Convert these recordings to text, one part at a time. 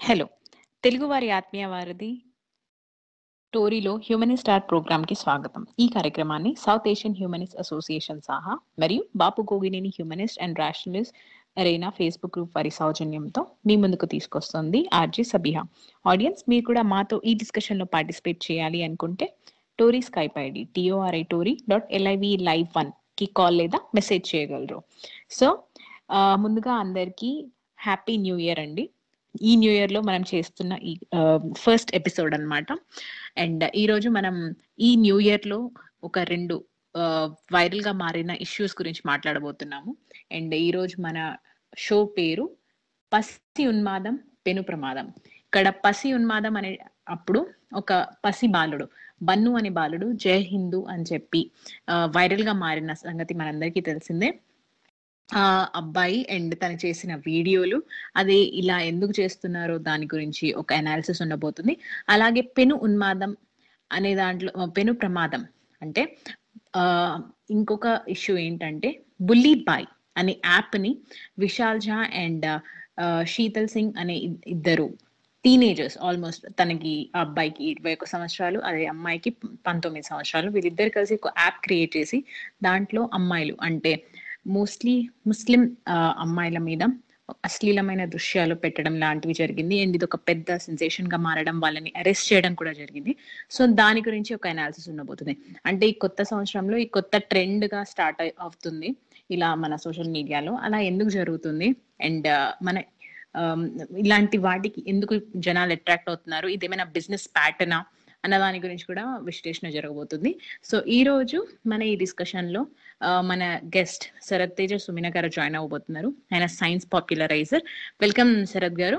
Hello తెలుగువారి ఆత్మీయ వారధి టోరీలో హ్యూమనిస్ట్ ఆర్ట్ ప్రోగ్రామ్కి స్వాగతం ఈ కార్యక్రమాన్ని సౌత్ ఏషియన్ హ్యూమనిస్ట్ అసోసియేషన్ సహా మరియు Bapu Gogineni humanist and rationalist arena Facebook group వారి సౌజన్యంతో మీ ముందుకు తీసుకొస్తుంది ఆర్జే సబిహా ఆడియన్స్ మీరు కూడా మాతో ఈ డిస్కషన్లో పార్టిసిపేట్ చేయాలి అనుకుంటే Tori Skype ID TORI Tori dot LIV live one కి కాల్ లేదా మెసేజ్ చేయగలరు సో ముందుగా అందరికీ హ్యాపీ న్యూ ఇయర్ అండి ఈ న్యూ ఇయర్ లో మనం చేస్తున్న ఈ ఫస్ట్ ఎపిసోడ్ అనమాట అండ్ ఈ రోజు మనం ఈ న్యూ ఇయర్ లో ఒక రెండు వైరల్ గా మారిన ఇష్యూస్ గురించి మాట్లాడబోతున్నాము అండ్ ఈ రోజు మన షో పేరు పసి ఉన్మాదం పెను ప్రమాదం ఇక్కడ పసి ఉన్మాదం అనే అప్పుడు ఒక పసి బాలుడు బన్ను అనే బాలుడు జై హిందూ అని చెప్పి వైరల్ గా మారిన సంగతి మనందరికీ తెలిసిందే ఆ అబ్బాయి అండ్ తను చేసిన వీడియోలు అదే ఇలా ఎందుకు చేస్తున్నారో దాని గురించి ఒక అనాలిసిస్ ఉండబోతుంది అలాగే పెను ఉన్మాదం అనే దాంట్లో పెను ప్రమాదం అంటే ఆ ఇంకొక ఇష్యూ ఏంటంటే బుల్లీ బాయ్ అనే యాప్ ని విశాల్ ఝా అండ్ శీతల్ సింగ్ అనే ఇద్దరు టీనేజర్స్ ఆల్మోస్ట్ తనకి ఆ అబ్బాయికి ఇరవై ఒక సంవత్సరాలు అదే అమ్మాయికి పంతొమ్మిది సంవత్సరాలు వీళ్ళిద్దరు కలిసి ఒక యాప్ క్రియేట్ చేసి దాంట్లో అమ్మాయిలు అంటే మోస్ట్లీ ముస్లిం అమ్మాయిల మీద అశ్లీలమైన దృశ్యాలు పెట్టడం లాంటివి జరిగింది అండ్ ఇది ఒక పెద్ద సెన్సేషన్ గా మారడం వాళ్ళని అరెస్ట్ చేయడం కూడా జరిగింది సో దాని గురించి ఒక అనాలిసిస్ ఉండబోతుంది అంటే ఈ కొత్త సంవత్సరంలో ఈ కొత్త ట్రెండ్ గా స్టార్ట్ అవుతుంది ఇలా మన సోషల్ మీడియాలో అలా ఎందుకు జరుగుతుంది అండ్ మన ఇలాంటి వాటికి ఎందుకు జనాలు అట్రాక్ట్ అవుతున్నారు ఇదేమైనా బిజినెస్ ప్యాటర్నా అన్న దాని గురించి కూడా విశ్లేషణ జరగబోతుంది సో ఈ రోజు మన ఈ డిస్కషన్ లో మన గెస్ట్ శరత్ తేజ సుమిన గారు జాయిన్ అవ్వబోతున్నారు ఆయన science populariser welcome Sharath garu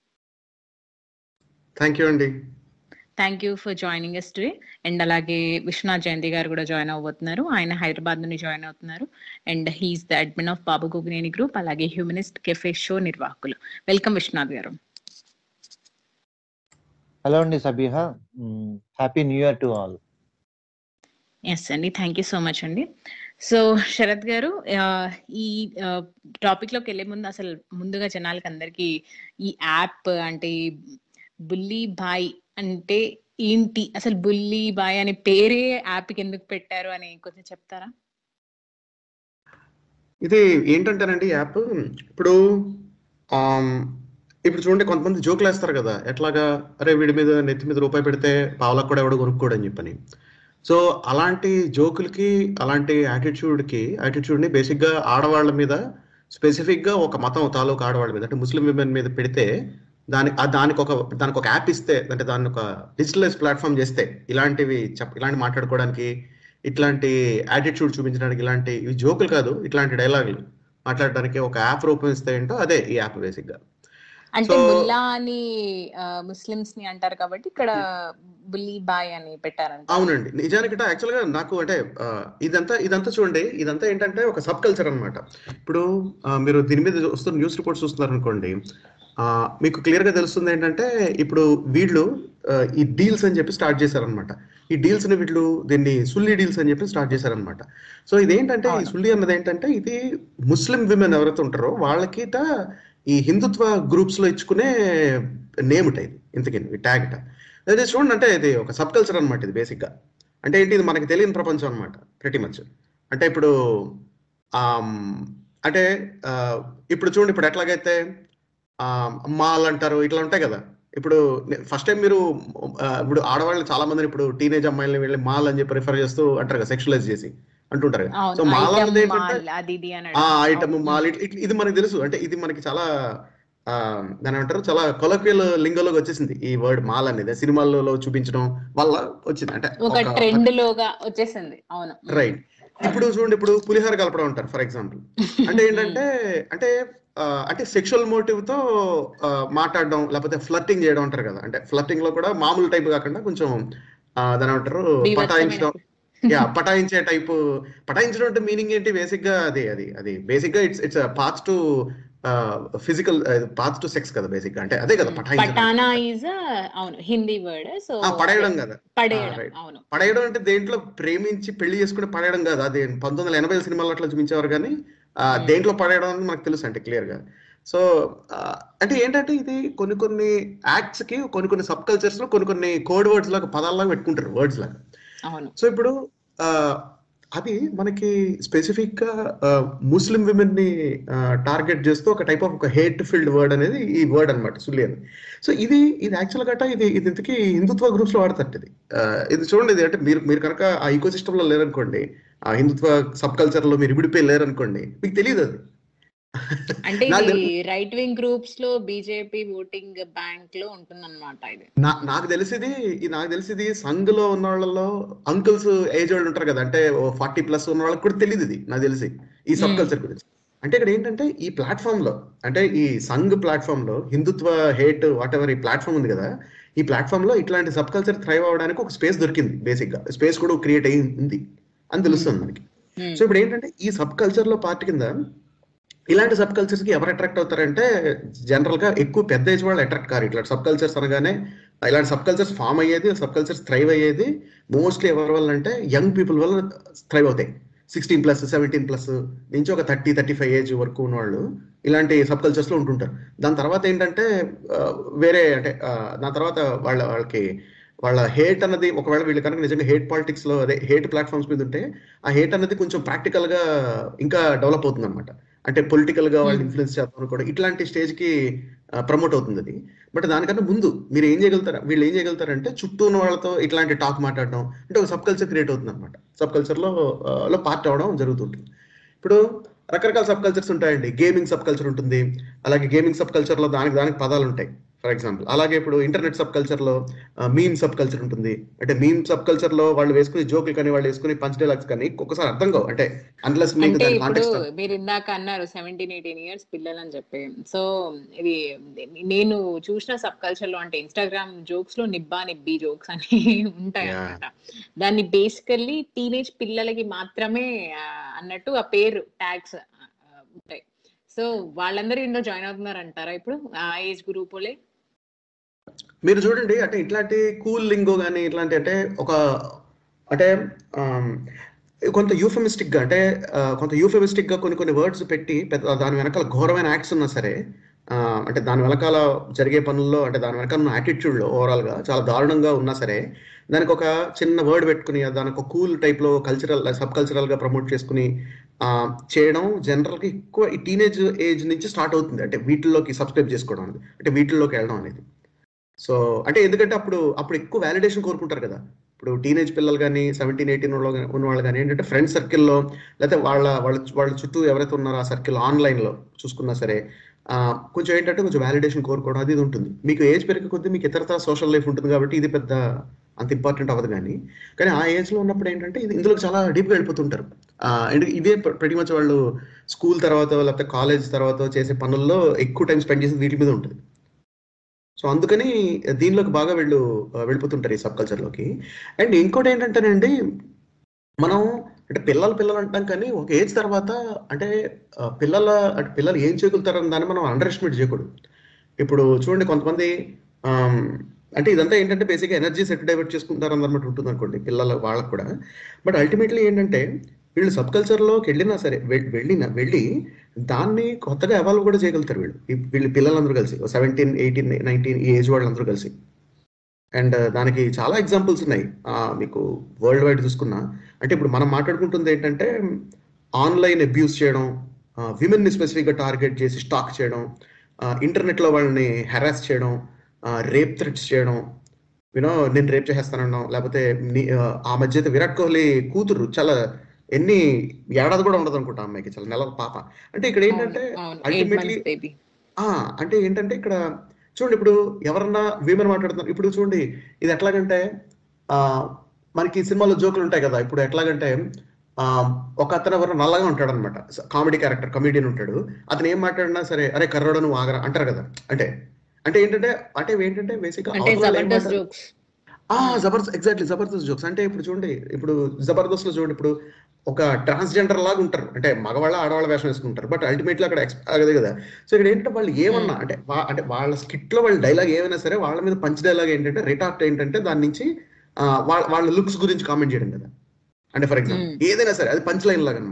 thank you అండి thank you for joining us today and అలాగే విశ్వనాథ్ జయంతి గారు కూడా జాయిన్ అవ్వబోతున్నారు ఆయన హైదరాబాద్ నుండి జాయిన్ అవుతున్నారు and he's the admin of Babu Gogineni group అలాగే హ్యూమనిస్ట్ కెఫే షో నిర్వాహకులు వెల్కమ్ విశ్వనాథ్ గారు హలో అండి Sabiha happy new year to all us అండి థ్యాంక్ యూ సో మచ్ అండి సో శరత్ గారు ఈ టాపిక్ లోకి వెళ్లే ముందు అసలు ముందుగా జనాలకి అందరికి ఈ యాప్ అంటే బుల్లి బాయ్ అంటే ఏంటి అసలు బుల్లి బాయ్ అనే పేరే యాప్కి ఎందుకు పెట్టారు అని కొంచెం చెప్తారా ఇది ఏంటంటేనండి యాప్ ఇప్పుడు ఇప్పుడు చూడండి కొంతమంది జోకులు వేస్తారు కదా ఎట్లాగా అరే వీడి మీద నెత్తి మీద రూపాయి పెడితే పావులకు కూడా ఎవడు కొనుక్కోడు అని చెప్పని సో అలాంటి జోకులకి అలాంటి యాటిట్యూడ్కి యాటిట్యూడ్ని బేసిక్గా ఆడవాళ్ళ మీద స్పెసిఫిక్గా ఒక మతం తాలూకు ఆడవాళ్ళ మీద అంటే ముస్లిం విమెన్ మీద పెడితే దాని దానికి ఒక దానికి ఒక యాప్ ఇస్తే అంటే దాన్ని ఒక డిజిటలైజ్ ప్లాట్ఫామ్ చేస్తే ఇలాంటివి చెప్ ఇలాంటి మాట్లాడుకోవడానికి ఇట్లాంటి యాటిట్యూడ్ చూపించడానికి ఇలాంటి ఇవి జోకులు కాదు ఇట్లాంటి డైలాగులు మాట్లాడడానికి ఒక యాప్ రూపొందిస్తే ఏంటో అదే ఈ యాప్ బేసిక్గా అంటే ముల్లా అని ముస్లిమ్స్ ని అంటారు కాబట్టి ఇక్కడ బుల్లి బాయ్ అని పెట్టారంట అవునండి నిజానికి యాక్చువల్ గా నాకు అంటే ఇదంతా ఇదంతా చూడండి ఇదంతా ఏంటంటే ఒక సబ్ కల్చర్ అనమాట ఇప్పుడు మీరు దీని మీద వస్తున్న న్యూస్ రిపోర్ట్స్ చూస్తున్నారు అనుకోండి మీకు క్లియర్ గా తెలుస్తుంది ఏంటంటే ఇప్పుడు వీళ్ళు ఈ డీల్స్ అని చెప్పి స్టార్ట్ చేశారనమాట ఈ డీల్స్ ని వీళ్ళు దీన్ని సుల్లి డీల్స్ అని చెప్పి స్టార్ట్ చేశారనమాట సో ఇదేంటంటే ఈ సుల్లి అన్నది ఏంటంటే ఇది ముస్లిం విమెన్ ఎవరైతే ఉంటారో వాళ్ళకి ఈ హిందుత్వ గ్రూప్స్ లో ఇచ్చుకునే నేమ్ ఇది ఇంతకీ ట్యాగ్ అదే చూడండి అంటే ఇది ఒక సబ్ కల్చర్ అనమాట ఇది బేసిక్గా అంటే ఏంటి ఇది మనకి తెలియని ప్రపంచం అనమాట ప్రతి మచ్ అంటే ఇప్పుడు అంటే ఇప్పుడు చూడండి ఇప్పుడు ఎట్లాగైతే మాల్ అంటారు ఇట్లా ఉంటాయి కదా ఇప్పుడు ఫస్ట్ టైం మీరు ఇప్పుడు ఆడవాళ్ళు చాలా మందిని ఇప్పుడు టీనేజ్ అమ్మాయిలని వెళ్ళి మాల్ అని చెప్పి రిఫర్ చేస్తూ అంటారు కదా సెక్షువలైజ్ చేసి అంటుంటారు సో మాల్ అన్నది ఏంటంటే ఆ ఐటమ్ మాల్ ఇది మనకి తెలుసు అంటే ఇది మనకి చాలా దాని అంటారు చాలా కొలక్వియల్ లింగంలోకి వచ్చేసింది ఈ వర్డ్ మాల్ అనేది సినిమాల్లో చూపించడం వల్ల వచ్చింది అంటే ఒక ట్రెండ్ లోగా వచ్చేసింది అవును రైట్ ఇప్పుడు చూడండి ఇప్పుడు పులిహోర కలపడం అంటారు ఫర్ ఎగ్జాంపుల్ అంటే ఏంటంటే అంటే అంటే సెక్షువల్ మోటివ్ తో మాట్లాడడం లేకపోతే ఫ్లర్టింగ్ చేయడం అంటారు కదా అంటే ఫ్లర్టింగ్ లో కూడా మామూలు టైప్ కాకుండా కొంచెం దాని అంటారు పటాయించడం యా పటాయించే టైప్ పటాయించడం అంటే మీనింగ్ ఏంటి బేసిక్ గా అది అది అది బేసిక్ గా it's it's parts to physical parts to sex కదా బేసిక్ అంటే అదే కదా పటానా ఇస్ అవును హిందీ వర్డ్ సో పడేయడం కదా పడేయడం అవును పడేయడం అంటే దేంట్లో ప్రేమించి పెళ్లి చేసుకుని పడేయడం కాదు అది పంతొమ్మిది వందల ఎనభై సినిమాలో అట్లా చూపించేవారు కానీ దేంట్లో పడేయడం అని మనకు తెలుసు అంటే క్లియర్ గా సో అంటే ఏంటంటే ఇది కొన్ని కొన్ని యాక్ట్స్ కి కొన్ని కొన్ని సబ్ కల్చర్స్ లో కొన్ని కొన్ని కోడ్ వర్డ్స్ లాగా పదాల్లాగా పెట్టుకుంటారు వర్డ్స్ లాగా అవును సో ఇప్పుడు ఆ, అది మనకి స్పెసిఫిక్ గా ముస్లిం విమెన్ ని టార్గెట్ చేస్తూ ఒక టైప్ ఆఫ్ ఒక హేట్ ఫిల్డ్ వర్డ్ అనేది ఈ వర్డ్ అనమాట సుల్లి అని సో ఇది ఇది యాక్చువల్ గట్ట ఇది ఇది ఇంతకీ హిందుత్వ గ్రూప్స్ లో వాడతారు ఇది ఆ, ఇది చూడండి ఇది అంటే మీరు మీరు కనుక ఆ ఈకో సిస్టమ్ లో లేరనుకోండి ఆ హిందుత్వ సబ్ కల్చర్ లో మీరు విడిపోయి లేరనుకోండి మీకు తెలియదు అది అంటే నాకు ఇది రైట్ వింగ్ గ్రూప్స్ లో బీజేపీ ఓటింగ్ బ్యాంక్ లో ఉంటుందన్నమాట ఇది నా నాకు తెలిసింది ఈ నాకు తెలిసింది సంఘ్ లో ఉన్న వాళ్ళలో అంకుల్స్ ఏజ్ వాళ్ళు ఉంటారు కదా అంటే ఫార్టీ ప్లస్ ఉన్న వాళ్ళకి కూడా తెలియదు ఇది నాకు తెలిసి ఈ సబ్ Hmm. కల్చర్ గురించి అంటే ఇక్కడ ఏంటంటే ఈ ప్లాట్ఫామ్ లో అంటే ఈ సంఘ్ ప్లాట్ఫామ్ లో హిందుత్వ హేట్ వాట్ ఎవర్ ఈ ప్లాట్ఫామ్ ఉంది కదా ఈ ప్లాట్ఫామ్ లో ఇట్లాంటి సబ్ కల్చర్ థ్రైవ్ అవడానికి ఒక స్పేస్ దొరికింది బేసిక్ గా స్పేస్ కూడా క్రియేట్ అయ్యి ఉంది అని తెలుస్తుంది మనకి Hmm. సో ఇప్పుడు ఏంటంటే ఈ సబ్ కల్చర్ లో పార్ట్ కింద ఇలాంటి సబ్ కల్చర్స్ కి ఎవరు అట్రాక్ట్ అవుతారంటే జనరల్ గా ఎక్కువ పెద్ద ఏజ్ వాళ్ళు అట్రాక్ట్ కారు ఇట్లా సబ్ కల్చర్స్ అనగానే ఇలాంటి సబ్ కల్చర్స్ ఫామ్ అయ్యేది సబ్ కల్చర్స్ థ్రైవ్ అయ్యేది మోస్ట్లీ ఎవరి వల్ల అంటే యంగ్ పీపుల్ వల్ల థ్రైవ్ అవుతాయి సిక్స్టీన్ ప్లస్ సెవెంటీన్ ప్లస్ నుంచి ఒక థర్టీ థర్టీ ఫైవ్ ఏజ్ వరకు ఉన్న వాళ్ళు ఇలాంటి సబ్ కల్చర్స్ లో ఉంటుంటారు దాని తర్వాత ఏంటంటే ఆ, వేరే అంటే ఆ, దాని తర్వాత వాళ్ళ వాళ్ళకి వాళ్ళ హేట్ అన్నది ఒకవేళ వీళ్ళు కనుక నిజంగా హేట్ పాలిటిక్స్ లో అదే హేట్ ప్లాట్ఫామ్స్ మీద ఉంటే ఆ హేట్ అన్నది కొంచెం ప్రాక్టికల్ గా ఇంకా డెవలప్ అవుతుంది అనమాట అంటే పొలిటికల్ గా వాళ్ళు Hmm. ఇన్ఫ్లుయెన్స్ చేద్దాం కూడా ఇట్లాంటి స్టేజ్ కి ప్రమోట్ అవుతుంది అది బట్ దానికన్నా ముందు మీరు ఏం చేయగలుగుతారు వీళ్ళు ఏం చేయగలుగుతారంటే చుట్టూ ఉన్న వాళ్ళతో ఇట్లాంటి టాక్ మాట్లాడడం అంటే ఒక సబ్ కల్చర్ క్రియేట్ అవుతుంది అనమాట సబ్ కల్చర్ లో ఆ, లో పార్ట్ అవడం జరుగుతుంటుంది ఇప్పుడు రకరకాల సబ్ కల్చర్స్ ఉంటాయండి గేమింగ్ సబ్ కల్చర్ ఉంటుంది అలాగే గేమింగ్ సబ్ కల్చర్ లో దానికి దానికి పదాలు ఉంటాయి ఫర్ ఎగ్జాంపుల్ అలాగే ఇప్పుడు ఇంటర్నెట్ సబ్ కల్చర్ లో మీమ్ సబ్ కల్చర్ ఉంటుంది అంటే మీమ్ సబ్ కల్చర్ లో వాళ్ళు వేసుకుని జోకులు కానీ వాళ్ళు వేసుకుని పంచ్ డైలాగ్స్ కానీ ఒక్కొక్కసారి అర్థం కావు అంటే అన్లెస్ మీకు అంటే దాని ఇప్పుడు కాంటెక్స్ట్ మీరు ఇందాక అన్నారు సెవెంటీన్ ఎయిటీన్ ఇయర్స్ పిల్లలు అని చెప్పి సో ఇది నేను చూసిన సబ్ కల్చర్ లో అంటే ఇన్స్టాగ్రామ్ జోక్స్ లో నిబ్బా నిబ్బి జోక్స్ అని ఉంటాయి Yeah. అన్నమాట దాన్ని బేసికల్లీ టీనేజ్ పిల్లలకి మాత్రమే ఆ, అన్నట్టు ఆ పేరు ట్యాగ్స్ ఉంటాయి సో వాళ్ళందరూ ఇందులో జాయిన్ అవుతున్నారు అంటారా ఇప్పుడు ఆ ఏజ్ గ్రూపులే మీరు చూడండి అంటే ఇట్లాంటి కూల్ లింగో కానీ ఇట్లాంటి అంటే ఒక అంటే ఆమ్, కొంత యూఫమిస్టిక్ గా అంటే ఆ, కొంత యూఫమిస్టిక్ గా కొన్ని కొన్ని వర్డ్స్ పెట్టి పెద్ద దాని వెనకాల ఘోరమైన యాక్ట్స్ ఉన్నా సరే ఆ, అంటే దాని వెనకాల జరిగే పనుల్లో అంటే దాని వెనకాల ఉన్న యాటిట్యూడ్ లో ఓవరాల్ గా చాలా దారుణంగా ఉన్నా సరే దానికి ఒక చిన్న వర్డ్ పెట్టుకుని దానికి ఒక కూల్ టైప్ లో కల్చరల్ సబ్ కల్చరల్ గా ప్రమోట్ చేసుకుని ఆ, చేయడం జనరల్ గా ఎక్కువ ఈ టీనేజ్ ఏజ్ నుంచి స్టార్ట్ అవుతుంది అంటే వీటిల్లోకి సబ్స్క్రైబ్ చేసుకోవడం అనేది అంటే వీటిల్లోకి వెళ్ళడం అనేది సో అంటే ఎందుకంటే అప్పుడు అప్పుడు ఎక్కువ వ్యాలిడేషన్ కోరుకుంటారు కదా ఇప్పుడు టీనేజ్ పిల్లలు కానీ సెవెంటీన్ ఎయిటీన్ ఉన్న వాళ్ళు కానీ ఏంటంటే ఫ్రెండ్ సర్కిల్లో లేకపోతే వాళ్ళ వాళ్ళ వాళ్ళ చుట్టూ ఎవరైతే ఉన్నారో ఆ సర్కిల్ ఆన్లైన్లో చూసుకున్నా సరే ఆ, కొంచెం ఏంటంటే కొంచెం వ్యాలిడేషన్ కోరుకోవడం అది ఇది ఉంటుంది మీకు ఏజ్ పెరిగే కొద్దీ మీకు ఇతరత సోషల్ లైఫ్ ఉంటుంది కాబట్టి ఇది పెద్ద అంత ఇంపార్టెంట్ అవ్వదు కానీ కానీ ఆ ఏజ్లో ఉన్నప్పుడు ఏంటంటే ఇది ఇందులో చాలా డీప్గా వెళ్ళిపోతుంటారు ఆ, అండ్ ఇదే ప్రతి మచ్ వాళ్ళు స్కూల్ తర్వాత లేకపోతే కాలేజ్ తర్వాత చేసే పనుల్లో ఎక్కువ టైం స్పెండ్ చేసేది వీటి మీద ఉంటుంది సో అందుకని దీనిలోకి బాగా వీళ్ళు ఆ, వెళ్ళిపోతుంటారు ఈ సబ్ కల్చర్లోకి అండ్ ఇంకోటి ఏంటంటేనండి మనం అంటే పిల్లలు పిల్లలు అంటాం కానీ ఒక ఏజ్ తర్వాత అంటే ఆ, పిల్లల అంటే పిల్లలు ఏం చేయగలుగుతారని దాన్ని మనం అండర్ ఎస్టిమేట్ చేయకూడదు ఇప్పుడు చూడండి కొంతమంది ఆమ్, అంటే ఇదంతా ఏంటంటే బేసిక్గా ఎనర్జీ సెట్ డైవర్ట్ చేసుకుంటారు అన్నమాట ఉంటుంది అనుకోండి పిల్లల వాళ్ళకు కూడా బట్ అల్టిమేట్లీ ఏంటంటే వీళ్ళు సబ్ కల్చర్లోకి వెళ్ళినా సరే వె- వెళ్ళిన వెళ్ళి దాన్ని కొత్తగా ఎవాల్వ్ కూడా చేయగలుగుతారు వీళ్ళు ఈ వీళ్ళు పిల్లలందరూ కలిసి సెవెంటీన్ ఎయిటీన్ నైన్టీన్ ఈ ఏజ్ వాళ్ళందరూ కలిసి అండ్ దానికి చాలా ఎగ్జాంపుల్స్ ఉన్నాయి ఆ, మీకు వరల్డ్ వైడ్ చూసుకున్నా అంటే ఇప్పుడు మనం మాట్లాడుకుంటుంది ఏంటంటే ఆన్లైన్ అబ్యూస్ చేయడం విమెన్ని స్పెసిఫిక్గా టార్గెట్ చేసి స్టాక్ చేయడం ఇంటర్నెట్లో వాళ్ళని హెరాస్ చేయడం రేప్ థ్రెట్స్ చేయడం యూనో నేను రేప్ చేసేస్తానడం లేకపోతే నీ- ఆ, ఆ మధ్య అయితే విరాట్ కోహ్లీ కూతురు చాలా ఎన్ని ఏడాది కూడా ఉండదు అనుకుంటా అమ్మాయికి చాలా నెలల పాప అంటే ఇక్కడ ఏంటంటే ultimately- బేబీ ఆ అంటే ఏంటంటే ఇక్కడ చూడండి ఇప్పుడు ఎవరన్నా విమెన్ మాట్లాడుతున్నారు ఇప్పుడు చూడండి ఇది ఎట్లాగంటే ఆ మనకి సినిమాలో జోకులు ఉంటాయి కదా ఇప్పుడు ఎట్లాగంటే ఆ ఒక అతను ఎవరు నల్లగా ఉంటాడు అనమాట కామెడీ క్యారెక్టర్ కమెడియన్ ఉంటాడు అతను ఏం మాట్లాడినా సరే అరే కర్రోడు నువ్వు ఆగరా అంటారు కదా అంటే అంటే ఏంటంటే అంటే ఏంటంటే బేసిక్ అంటే జబర్దస్త్ జోక్స్ ఆ జబర్దస్త్ ఎగ్జాక్ట్లీ జబర్దస్త్ జోక్స్ అంటే ఇప్పుడు చూడండి ఇప్పుడు జబర్దస్త్ లో చూడండి ఇప్పుడు ఒక ట్రాన్స్జెండర్ లాగా ఉంటారు అంటే మగవాళ్ళ ఆడవాళ్ళ వేషం వేసుకుంటారు బట్ అల్టిమేట్లీ అక్కడ ex- అదే కదా సో ఇక్కడ ఏంటంటే వాళ్ళు ఏమన్నా అంటే వా- అంటే వాళ్ళ స్కిట్ లో వాళ్ళ డైలాగ్ ఏమైనా సరే వాళ్ళ మీద పంచ్ డైలాగ్ ఏంటంటే రిటార్ట్ ఏంటంటే దాని నుంచి ఆ, వాళ్ళ వాళ్ళ లుక్స్ గురించి కామెంట్ చేయడం కదా అంటే ఫర్ ఎగ్జాంపుల్ Hmm. ఏదైనా సరే అది పంచ్ లైన్ లాగా అనమాట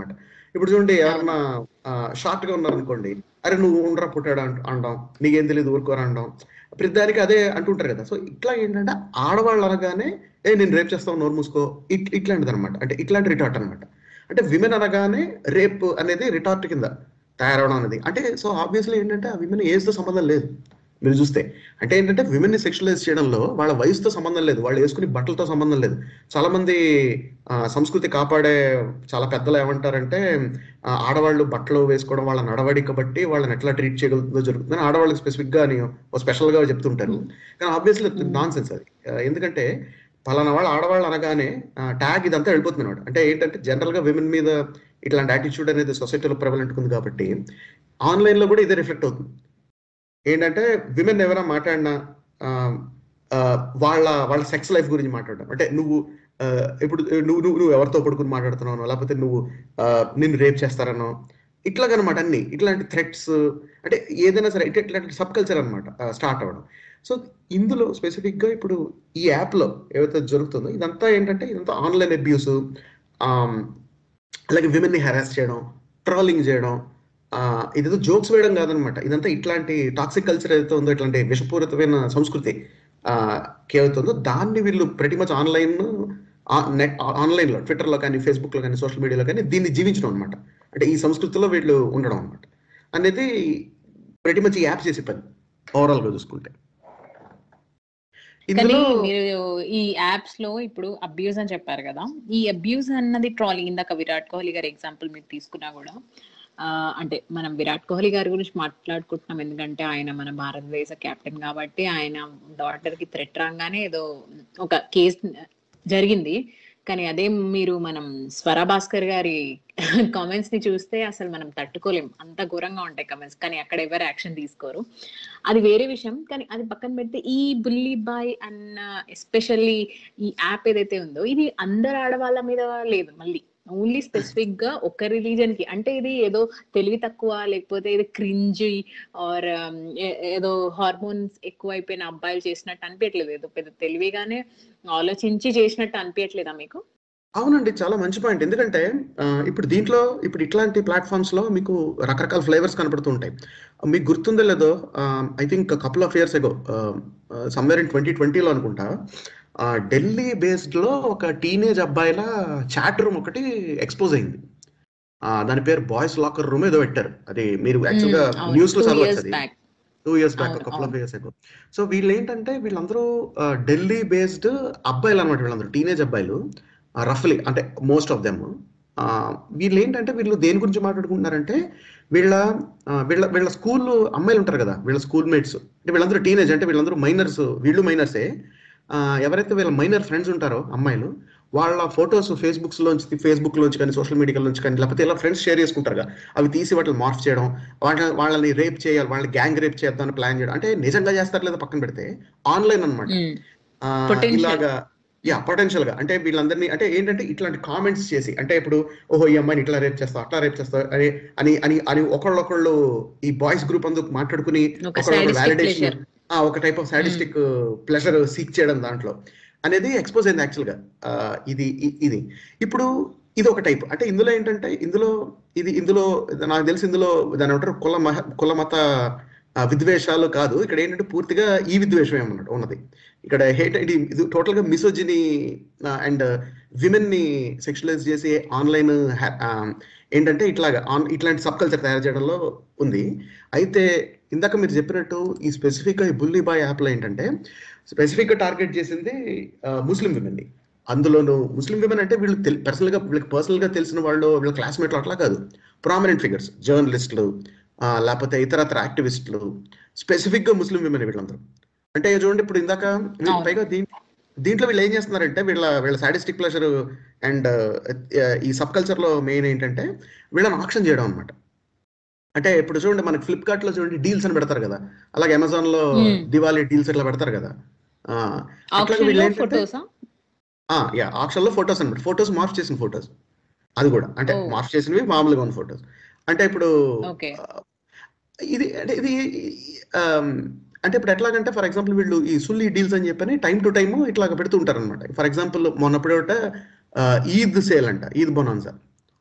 ఇప్పుడు చూడండి ఎవరన్నా షార్ట్ గా ఉన్నారు అనుకోండి అరే నువ్వు ఉండరా పుట్టాడు అంట- అనడం నీకేం తెలియదు ఊరుకోరా అనడం ప్రతిదానికి అదే అంటుంటారు కదా సో ఇట్లా ఏంటంటే ఆడవాళ్ళు అనగానే ఏ నేను రేప్ చేస్తావు నోరు మూసుకో ఇట్ ఇట్లాంటిది అనమాట అంటే ఇట్లాంటి రిటార్ట్ అనమాట అంటే విమెన్ అనగానే రేప్ అనేది రిటార్ట్ కింద తయారవడం అనేది అంటే సో ఆబ్వియస్లీ ఏంటంటే ఆ విమెన్ ఏజ్తో సంబంధం లేదు మీరు చూస్తే అంటే ఏంటంటే విమెన్ ని సెక్షువలైజ్ చేయడంలో వాళ్ళ వయసుతో సంబంధం లేదు వాళ్ళు వేసుకునే బట్టలతో సంబంధం లేదు చాలా మంది ఆ, సంస్కృతి కాపాడే చాలా పెద్దలు ఏమంటారంటే ఆ, ఆడవాళ్ళు బట్టలు వేసుకోవడం వాళ్ళ నడవడిక బట్టి వాళ్ళని ఎట్లా ట్రీట్ చేయగలుగుతుందో జరుగుతుందని ఆడవాళ్ళకి స్పెసిఫిక్ గా అని ఓ స్పెషల్ గా చెప్తుంటారు కానీ ఆబ్వియస్లీ నాన్ సెన్స్ అది ఆ, ఎందుకంటే పలానా వాళ్ళు ఆడవాళ్ళు అనగానే ట్యాగ్ ఇదంతా వెళ్ళిపోతుంది అనమాట అంటే ఏంటంటే జనరల్ గా విమెన్ మీద ఇట్లాంటి యాటిట్యూడ్ అనేది సొసైటీలో ప్రెవలెంట్ ఉంది కాబట్టి ఆన్లైన్ లో కూడా ఇదే రిఫ్లెక్ట్ అవుతుంది ఏంటంటే విమెన్ ఎవరైనా మాట్లాడినా ఆ, ఆ, వాళ్ళ వాళ్ళ సెక్స్ లైఫ్ గురించి మాట్లాడడం అంటే నువ్వు ఆ, ఇప్పుడు నువ్వు నువ్వు నువ్వు ఎవరితో పడుకుని మాట్లాడుతున్నావు లేకపోతే నువ్వు ఆ, నిన్ను రేప్ చేస్తారనో ఇట్లాగనమాట అన్ని ఇట్లాంటి థ్రెట్స్ అంటే ఏదైనా సరే ఇట్లా ఇట్లాంటి సబ్ కల్చర్ అనమాట స్టార్ట్ అవ్వడం సో ఇందులో specific గా ఇప్పుడు ఈ యాప్ లో ఏవైతే జరుగుతుందో ఇదంతా ఏంటంటే ఇదంతా ఆన్లైన్ అబ్యూస్ అలాగే విమెన్ ని హెరాస్ చేయడం ట్రోలింగ్ చేయడం ఆ, ఇదేదో జోక్స్ వేయడం కాదనమాట ఇదంతా ఇట్లాంటి టాక్సిక్ కల్చర్ ఏదైతే ఉందో ఇట్లాంటి విషపూరితమైన సంస్కృతి ఆ, ఏవైతుందో దాన్ని వీళ్ళు ప్రతి మచ్ ఆన్లైన్ నెట్ ఆన్లైన్లో ట్విట్టర్లో కానీ ఫేస్బుక్లో కానీ సోషల్ మీడియాలో కానీ దీన్ని జీవించడం అనమాట అంటే ఈ సంస్కృతిలో వీళ్ళు ఉండడం అనమాట అనేది ప్రతి మచ్ యాప్ చేసే పని ఓవరాల్ గా చూసుకుంటే కానీ ఇందులో మీరు ఈ యాప్స్ లో ఇప్పుడు అబ్యూజ్ అని చెప్పారు కదా ఈ అబ్యూజ్ అన్నది ట్రాలీ ఇందాక విరాట్ కోహ్లీ గారి ఎగ్జాంపుల్ మీరు తీసుకున్నా కూడా ఆ, అంటే మనం విరాట్ కోహ్లీ గారి గురించి మాట్లాడుకుంటున్నాం ఎందుకంటే ఆయన మన భారతదేశ కెప్టెన్ కాబట్టి ఆయన డాటర్ కి థ్రెట్ రాగానే ఏదో ఒక కేసు జరిగింది కానీ అదే మీరు మనం స్వర భాస్కర్ గారి కామెంట్స్ ని చూస్తే అసలు మనం తట్టుకోలేం అంత ఘోరంగా ఉంటాయి కామెంట్స్ కానీ అక్కడ ఎవరు యాక్షన్ తీసుకోరు అది వేరే విషయం కానీ అది పక్కన పెడితే ఈ బుల్లి బాయ్ అన్న ఎస్పెషల్లీ ఈ యాప్ ఏదైతే ఉందో ఇది అందరు ఆడవాళ్ళ మీద లేదు మళ్ళీ ఓన్లీ స్పెసిఫిక్ గా ఒక రిలీజన్ కి అంటే ఇది ఏదో తెలివి తక్కువ లేకపోతే ఇది క్రింజ్ ఆర్ ఏదో హార్మోన్స్ ఎక్కువ అయిపోయిన అబ్బాయిలు చేసినట్టు అనిపించట్లేదు ఏదో పెద్ద తెలివిగానే ఆలోచించి చేసినట్టు అనిపించట్లేదా మీకు అవునండి చాలా మంచి పాయింట్ ఎందుకంటే ఆ, ఇప్పుడు దీంట్లో ఇప్పుడు ఇట్లాంటి ప్లాట్ఫామ్స్ లో మీకు రకరకాల ఫ్లేవర్స్ కనపడుతూ ఉంటాయి మీకు గుర్తుందో లేదో I think couple of years ago somewhere in twenty ట్వంటీలో అనుకుంటా ఆ, ఢిల్లీ బేస్డ్ లో ఒక టీనేజ్ అబ్బాయిల చాట్ రూమ్ ఒకటి ఎక్స్పోజ్ అయింది ఆ, దాని పేరు బాయ్స్ లాకర్ రూమ్ ఏదో పెట్టారు అది మీరు యాక్చువల్ గా న్యూస్ లో చదవచ్చు అది బ్యాక్ టూ ఇయర్స్ బ్యాక్ అవును, కపుల్ ఆఫ్ అవును. ఇయర్స్ ఎగో సో వీళ్ళు ఏంటంటే వీళ్ళందరూ ఆ, ఢిల్లీ బేస్డ్ అబ్బాయిలు అనమాట వీళ్ళందరూ టీనేజ్ అబ్బాయిలు రఫ్లీ అంటే మోస్ట్ ఆఫ్ దెమ్ వీళ్ళు ఏంటంటే వీళ్ళు దేని గురించి మాట్లాడుకుంటున్నారంటే వీళ్ళ ఆ, వీళ్ళ వీళ్ళ స్కూల్ అమ్మాయిలు ఉంటారు కదా వీళ్ళ స్కూల్ మేట్స్ అంటే వీళ్ళందరూ టీనేజ్ అంటే వీళ్ళందరూ మైనర్స్ వీళ్ళు మైనర్సే ఎవరైతే వీళ్ళ మైనర్ ఫ్రెండ్స్ ఉంటారో అమ్మాయిలు వాళ్ళ ఫొటోస్ ఫేస్బుక్స్ లోంచి ఫేస్బుక్ లోంచి కానీ సోషల్ మీడియా నుంచి కానీ లేకపోతే ఇలా ఫ్రెండ్స్ షేర్ చేసుకుంటారు కదా అవి తీసి వాటిని మార్ఫ్ చేయడం వాళ్ళ వాళ్ళని రేప్ చేయాలి వాళ్ళని గ్యాంగ్ రేప్ చేద్దామని ప్లాన్ చేయడం అంటే నిజంగా చేస్తారు లేదా పక్కన పెడితే ఆన్లైన్ అనమాట ఆ, Potential. ఇలాగా యా పొటెన్షియల్ గా అంటే వీళ్ళందరినీ అంటే ఏంటంటే ఇట్లాంటి కామెంట్స్ చేసి అంటే ఇప్పుడు ఓహో ఈ అమ్మాయిని ఇట్లా రేప్ చేస్తావు అట్లా రేప్ చేస్తావు అని అని అని అని ఒకళ్ళొకళ్ళు ఈ బాయ్స్ గ్రూప్ అందుకు మాట్లాడుకుని ఒక ఒకళ్ళొకళ్ళు sadistic validation- pleasure. ఆ, ఒక type of sadistic pleasure seek చేయడం దాంట్లో అనేది ఎక్స్పోజ్ అయింది యాక్చువల్ గా ఆ, ఇది ఇ- ఇది ఇప్పుడు ఇది ఒక టైప్ అంటే ఇందులో ఏంటంటే ఇందులో ఇది ఇందులో నాకు తెలిసి ఇందులో దాని ఏమంటారు కుల మహ కుల మత ఆ, విద్వేషాలు కాదు ఇక్కడ ఏంటంటే పూర్తిగా ఈ విద్వేషం ఏమన్నట్టు ఉన్నది ఇక్కడ హేట్ ఇది ఇది టోటల్ గా మిసోజిని అండ్ విమెన్ ని సెక్షువలైజ్ చేసి ఆన్లైన్ ఏంటంటే ఇట్లాగా ఆన్ ఇట్లాంటి సబ్ కల్చర్ తయారు చేయడంలో ఉంది అయితే ఇందాక మీరు చెప్పినట్టు ఈ స్పెసిఫిక్ గా ఈ బుల్లీ బాయ్ యాప్ లో ఏంటంటే స్పెసిఫిక్ గా టార్గెట్ చేసింది ముస్లిం విమెన్ ని అందులోను ముస్లిం విమెన్ అంటే వీళ్ళు పర్సనల్ గా వీళ్ళకి పర్సనల్ గా తెలిసిన వాళ్ళు వీళ్ళ క్లాస్మేట్లు అట్లా కాదు ప్రామినెంట్ ఫిగర్స్ జర్నలిస్టులు లేకపోతే ఇతరత్ర యాక్టివిస్టులు స్పెసిఫిక్ గా ముస్లిం విమెన్ వీళ్ళందరూ అంటే చూడండి ఇప్పుడు ఇందాక వీళ్ళు అవును. పైగా దీంట్లో దీంట్లో వీళ్ళు ఏం చేస్తున్నారంటే వీళ్ళ వీళ్ళ సాడిస్టిక్ ప్లెజర్ అండ్ ఈ సబ్ కల్చర్ లో మెయిన్ ఏంటంటే వీళ్ళని ఆక్షన్ చేయడం అనమాట అంటే ఇప్పుడు చూడండి మనకి ఫ్లిప్కార్ట్ లో చూడండి డీల్స్ అని పెడతారు కదా అలాగే అమెజాన్ లో Hmm. దివాళీ డీల్స్ ఇట్లా పెడతారు కదా ఆ, అట్లాగే వీళ్ళు ఏంటంటే ఫొటోసా యా ఆప్షన్ లో ఫొటోస్ అనమాట ఫొటోస్ మార్ఫ్ చేసిన ఫొటోస్ అది కూడా అంటే Oh. మార్ఫ్ చేసినవి మామూలుగా ఉన్న ఫొటోస్ అంటే ఇప్పుడు ఓకే ఆ, ఇది అంటే ఇది ఆమ్, అంటే ఇప్పుడు ఎట్లాగంటే ఫర్ ఎగ్జాంపుల్ వీళ్ళు ఈ సుల్లి డీల్స్ అని చెప్పని టైం టు టైం ఇట్లా పెడుతుంటారు అనమాట ఫర్ ఎగ్జాంపుల్ మొన్నప్పుడు ఒకట ఈద్ సేల్ అంట ఈద్ బొనాన్సా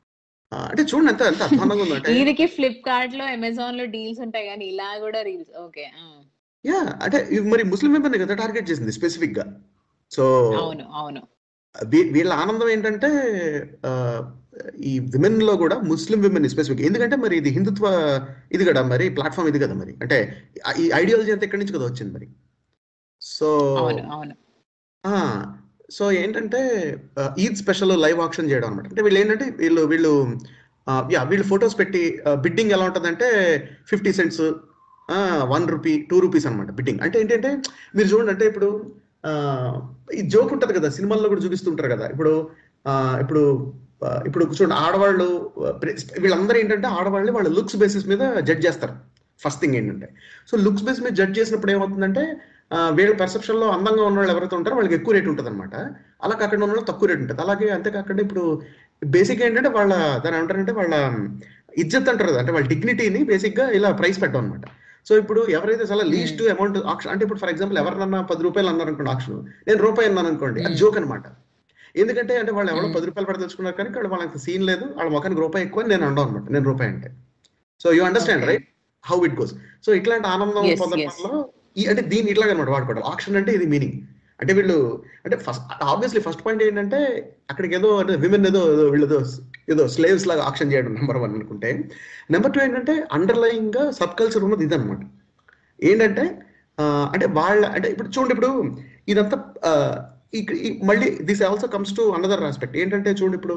ఆ, అంటే చూడండి ఎంత ఎంత అధ్వానంగా ఉందో అంటే వీరికి ఫ్లిప్కార్ట్ లో అమెజాన్ లో డీల్స్ ఉంటాయి కానీ ఇలా కూడా రీల్స్ ఓకే యా అంటే ఇవి మరి ముస్లిం విమెన్ కదా టార్గెట్ చేసింది స్పెసిఫిక్ గా సో అవును అవును వీ- వీళ్ళ ఆనందం ఏంటంటే ఆ, ఈ విమెన్ లో కూడా ముస్లిం విమెన్ స్పెసిఫిక్ ఎందుకంటే మరి ఇది హిందుత్వ ఇది కదా మరి ప్లాట్ఫామ్ ఇది కదా మరి అంటే ఆ- ఈ ఐడియాలజీ అంతా ఎక్కడి నుంచి కదా వచ్చింది మరి సో అవును అవును ఆ, సో ఏంటంటే ఆ, ఈద్ స్పెషల్ లైవ్ ఆప్షన్ చేయడం అనమాట అంటే వీళ్ళు ఏంటంటే వీళ్ళు వీళ్ళు ఆ, యా వీళ్ళు ఫొటోస్ పెట్టి బిడ్డింగ్ ఎలా ఉంటుందంటే fifty cents one rupee two rupees అనమాట బిడ్డింగ్ అంటే ఏంటంటే మీరు చూడండి అంటే ఇప్పుడు ఆ, ఈ జోక్ ఉంటుంది కదా సినిమాల్లో కూడా చూపిస్తుంటారు కదా ఇప్పుడు ఆ, ఇప్పుడు ఆ, ఇప్పుడు చూడండి ఆడవాళ్ళు ఆ, ప్రె- వీళ్ళందరూ ఏంటంటే ఆడవాళ్ళని వాళ్ళ లుక్స్ బేసిస్ మీద జడ్జ్ చేస్తారు ఫస్ట్ థింగ్ ఏంటంటే సో లుక్స్ బేస్ మీద జడ్జ్ చేసినప్పుడు ఏమవుతుందంటే ఆ, వీళ్ళ పర్సెప్షన్ లో అందంగా ఉన్న వాళ్ళు ఎవరైతే ఉంటారో వాళ్ళకి ఎక్కువ రేట్ ఉంటుంది అనమాట అలా కాకుండా ఉన్న వాళ్ళకి తక్కువ రేట్ ఉంటుంది అలాగే అంతేకాకుండా ఇప్పుడు బేసిక్ ఏంటంటే వాళ్ళ దాని ఏమంటారంటే వాళ్ళ ఇజ్జత్ అంటారు కదా అంటే వాళ్ళ డిగ్నిటీని బేసిక్ గా ఇలా ప్రైస్ పెట్టడం అనమాట సో ఇప్పుడు ఎవరైతే చాలా లీస్ట్ అమౌంట్ ఆక్షన్ అంటే ఇప్పుడు ఫర్ ఎగ్జాంపుల్ ఎవరినన్నా పది రూపాయలు అన్నారు అనుకోండి ఆక్షన్ నేను రూపాయి అన్నాను అనుకోండి అది Hmm. జోక్ అనమాట ఎందుకంటే అంటే వాళ్ళు ఎవరో Hmm. పది రూపాయలు పడి తెచ్చుకున్నారు కానీ ఇక్కడ వాళ్ళకి సీన్ లేదు వాళ్ళ ముఖానికి రూపాయి ఎక్కువ అని నేను అండం అనమాట నేను రూపాయి అంటే so you understand Okay. Right how it goes so ఇట్లాంటి ఆనందం Yes, పొందడంలో ఈ అంటే దీన్ని ఇట్లాగ అనమాట వాడుకోవడం ఆక్షన్ అంటే ఇది మీనింగ్ అంటే వీళ్ళు అంటే ఫస్ట్ ఆబ్వియస్లీ ఫస్ట్ పాయింట్ ఏంటంటే అక్కడికి ఏదో అంటే విమెన్ ఏదో ఏదో వీళ్ళు ఏదో ఏదో స్లేవ్స్ లాగా ఆక్షన్ చేయడం నెంబర్ వన్ అనుకుంటే నెంబర్ టూ ఏంటంటే అండర్లయింగ్ గా సబ్ కల్చర్ ఉన్నది ఇదనమాట ఏంటంటే ఆ, అంటే వాళ్ళ అంటే ఇప్పుడు చూడండి ఇప్పుడు ఇదంతా ఆ, ఇక- ఈ- మళ్ళీ this also comes to another aspect ఏంటంటే చూడండి ఇప్పుడు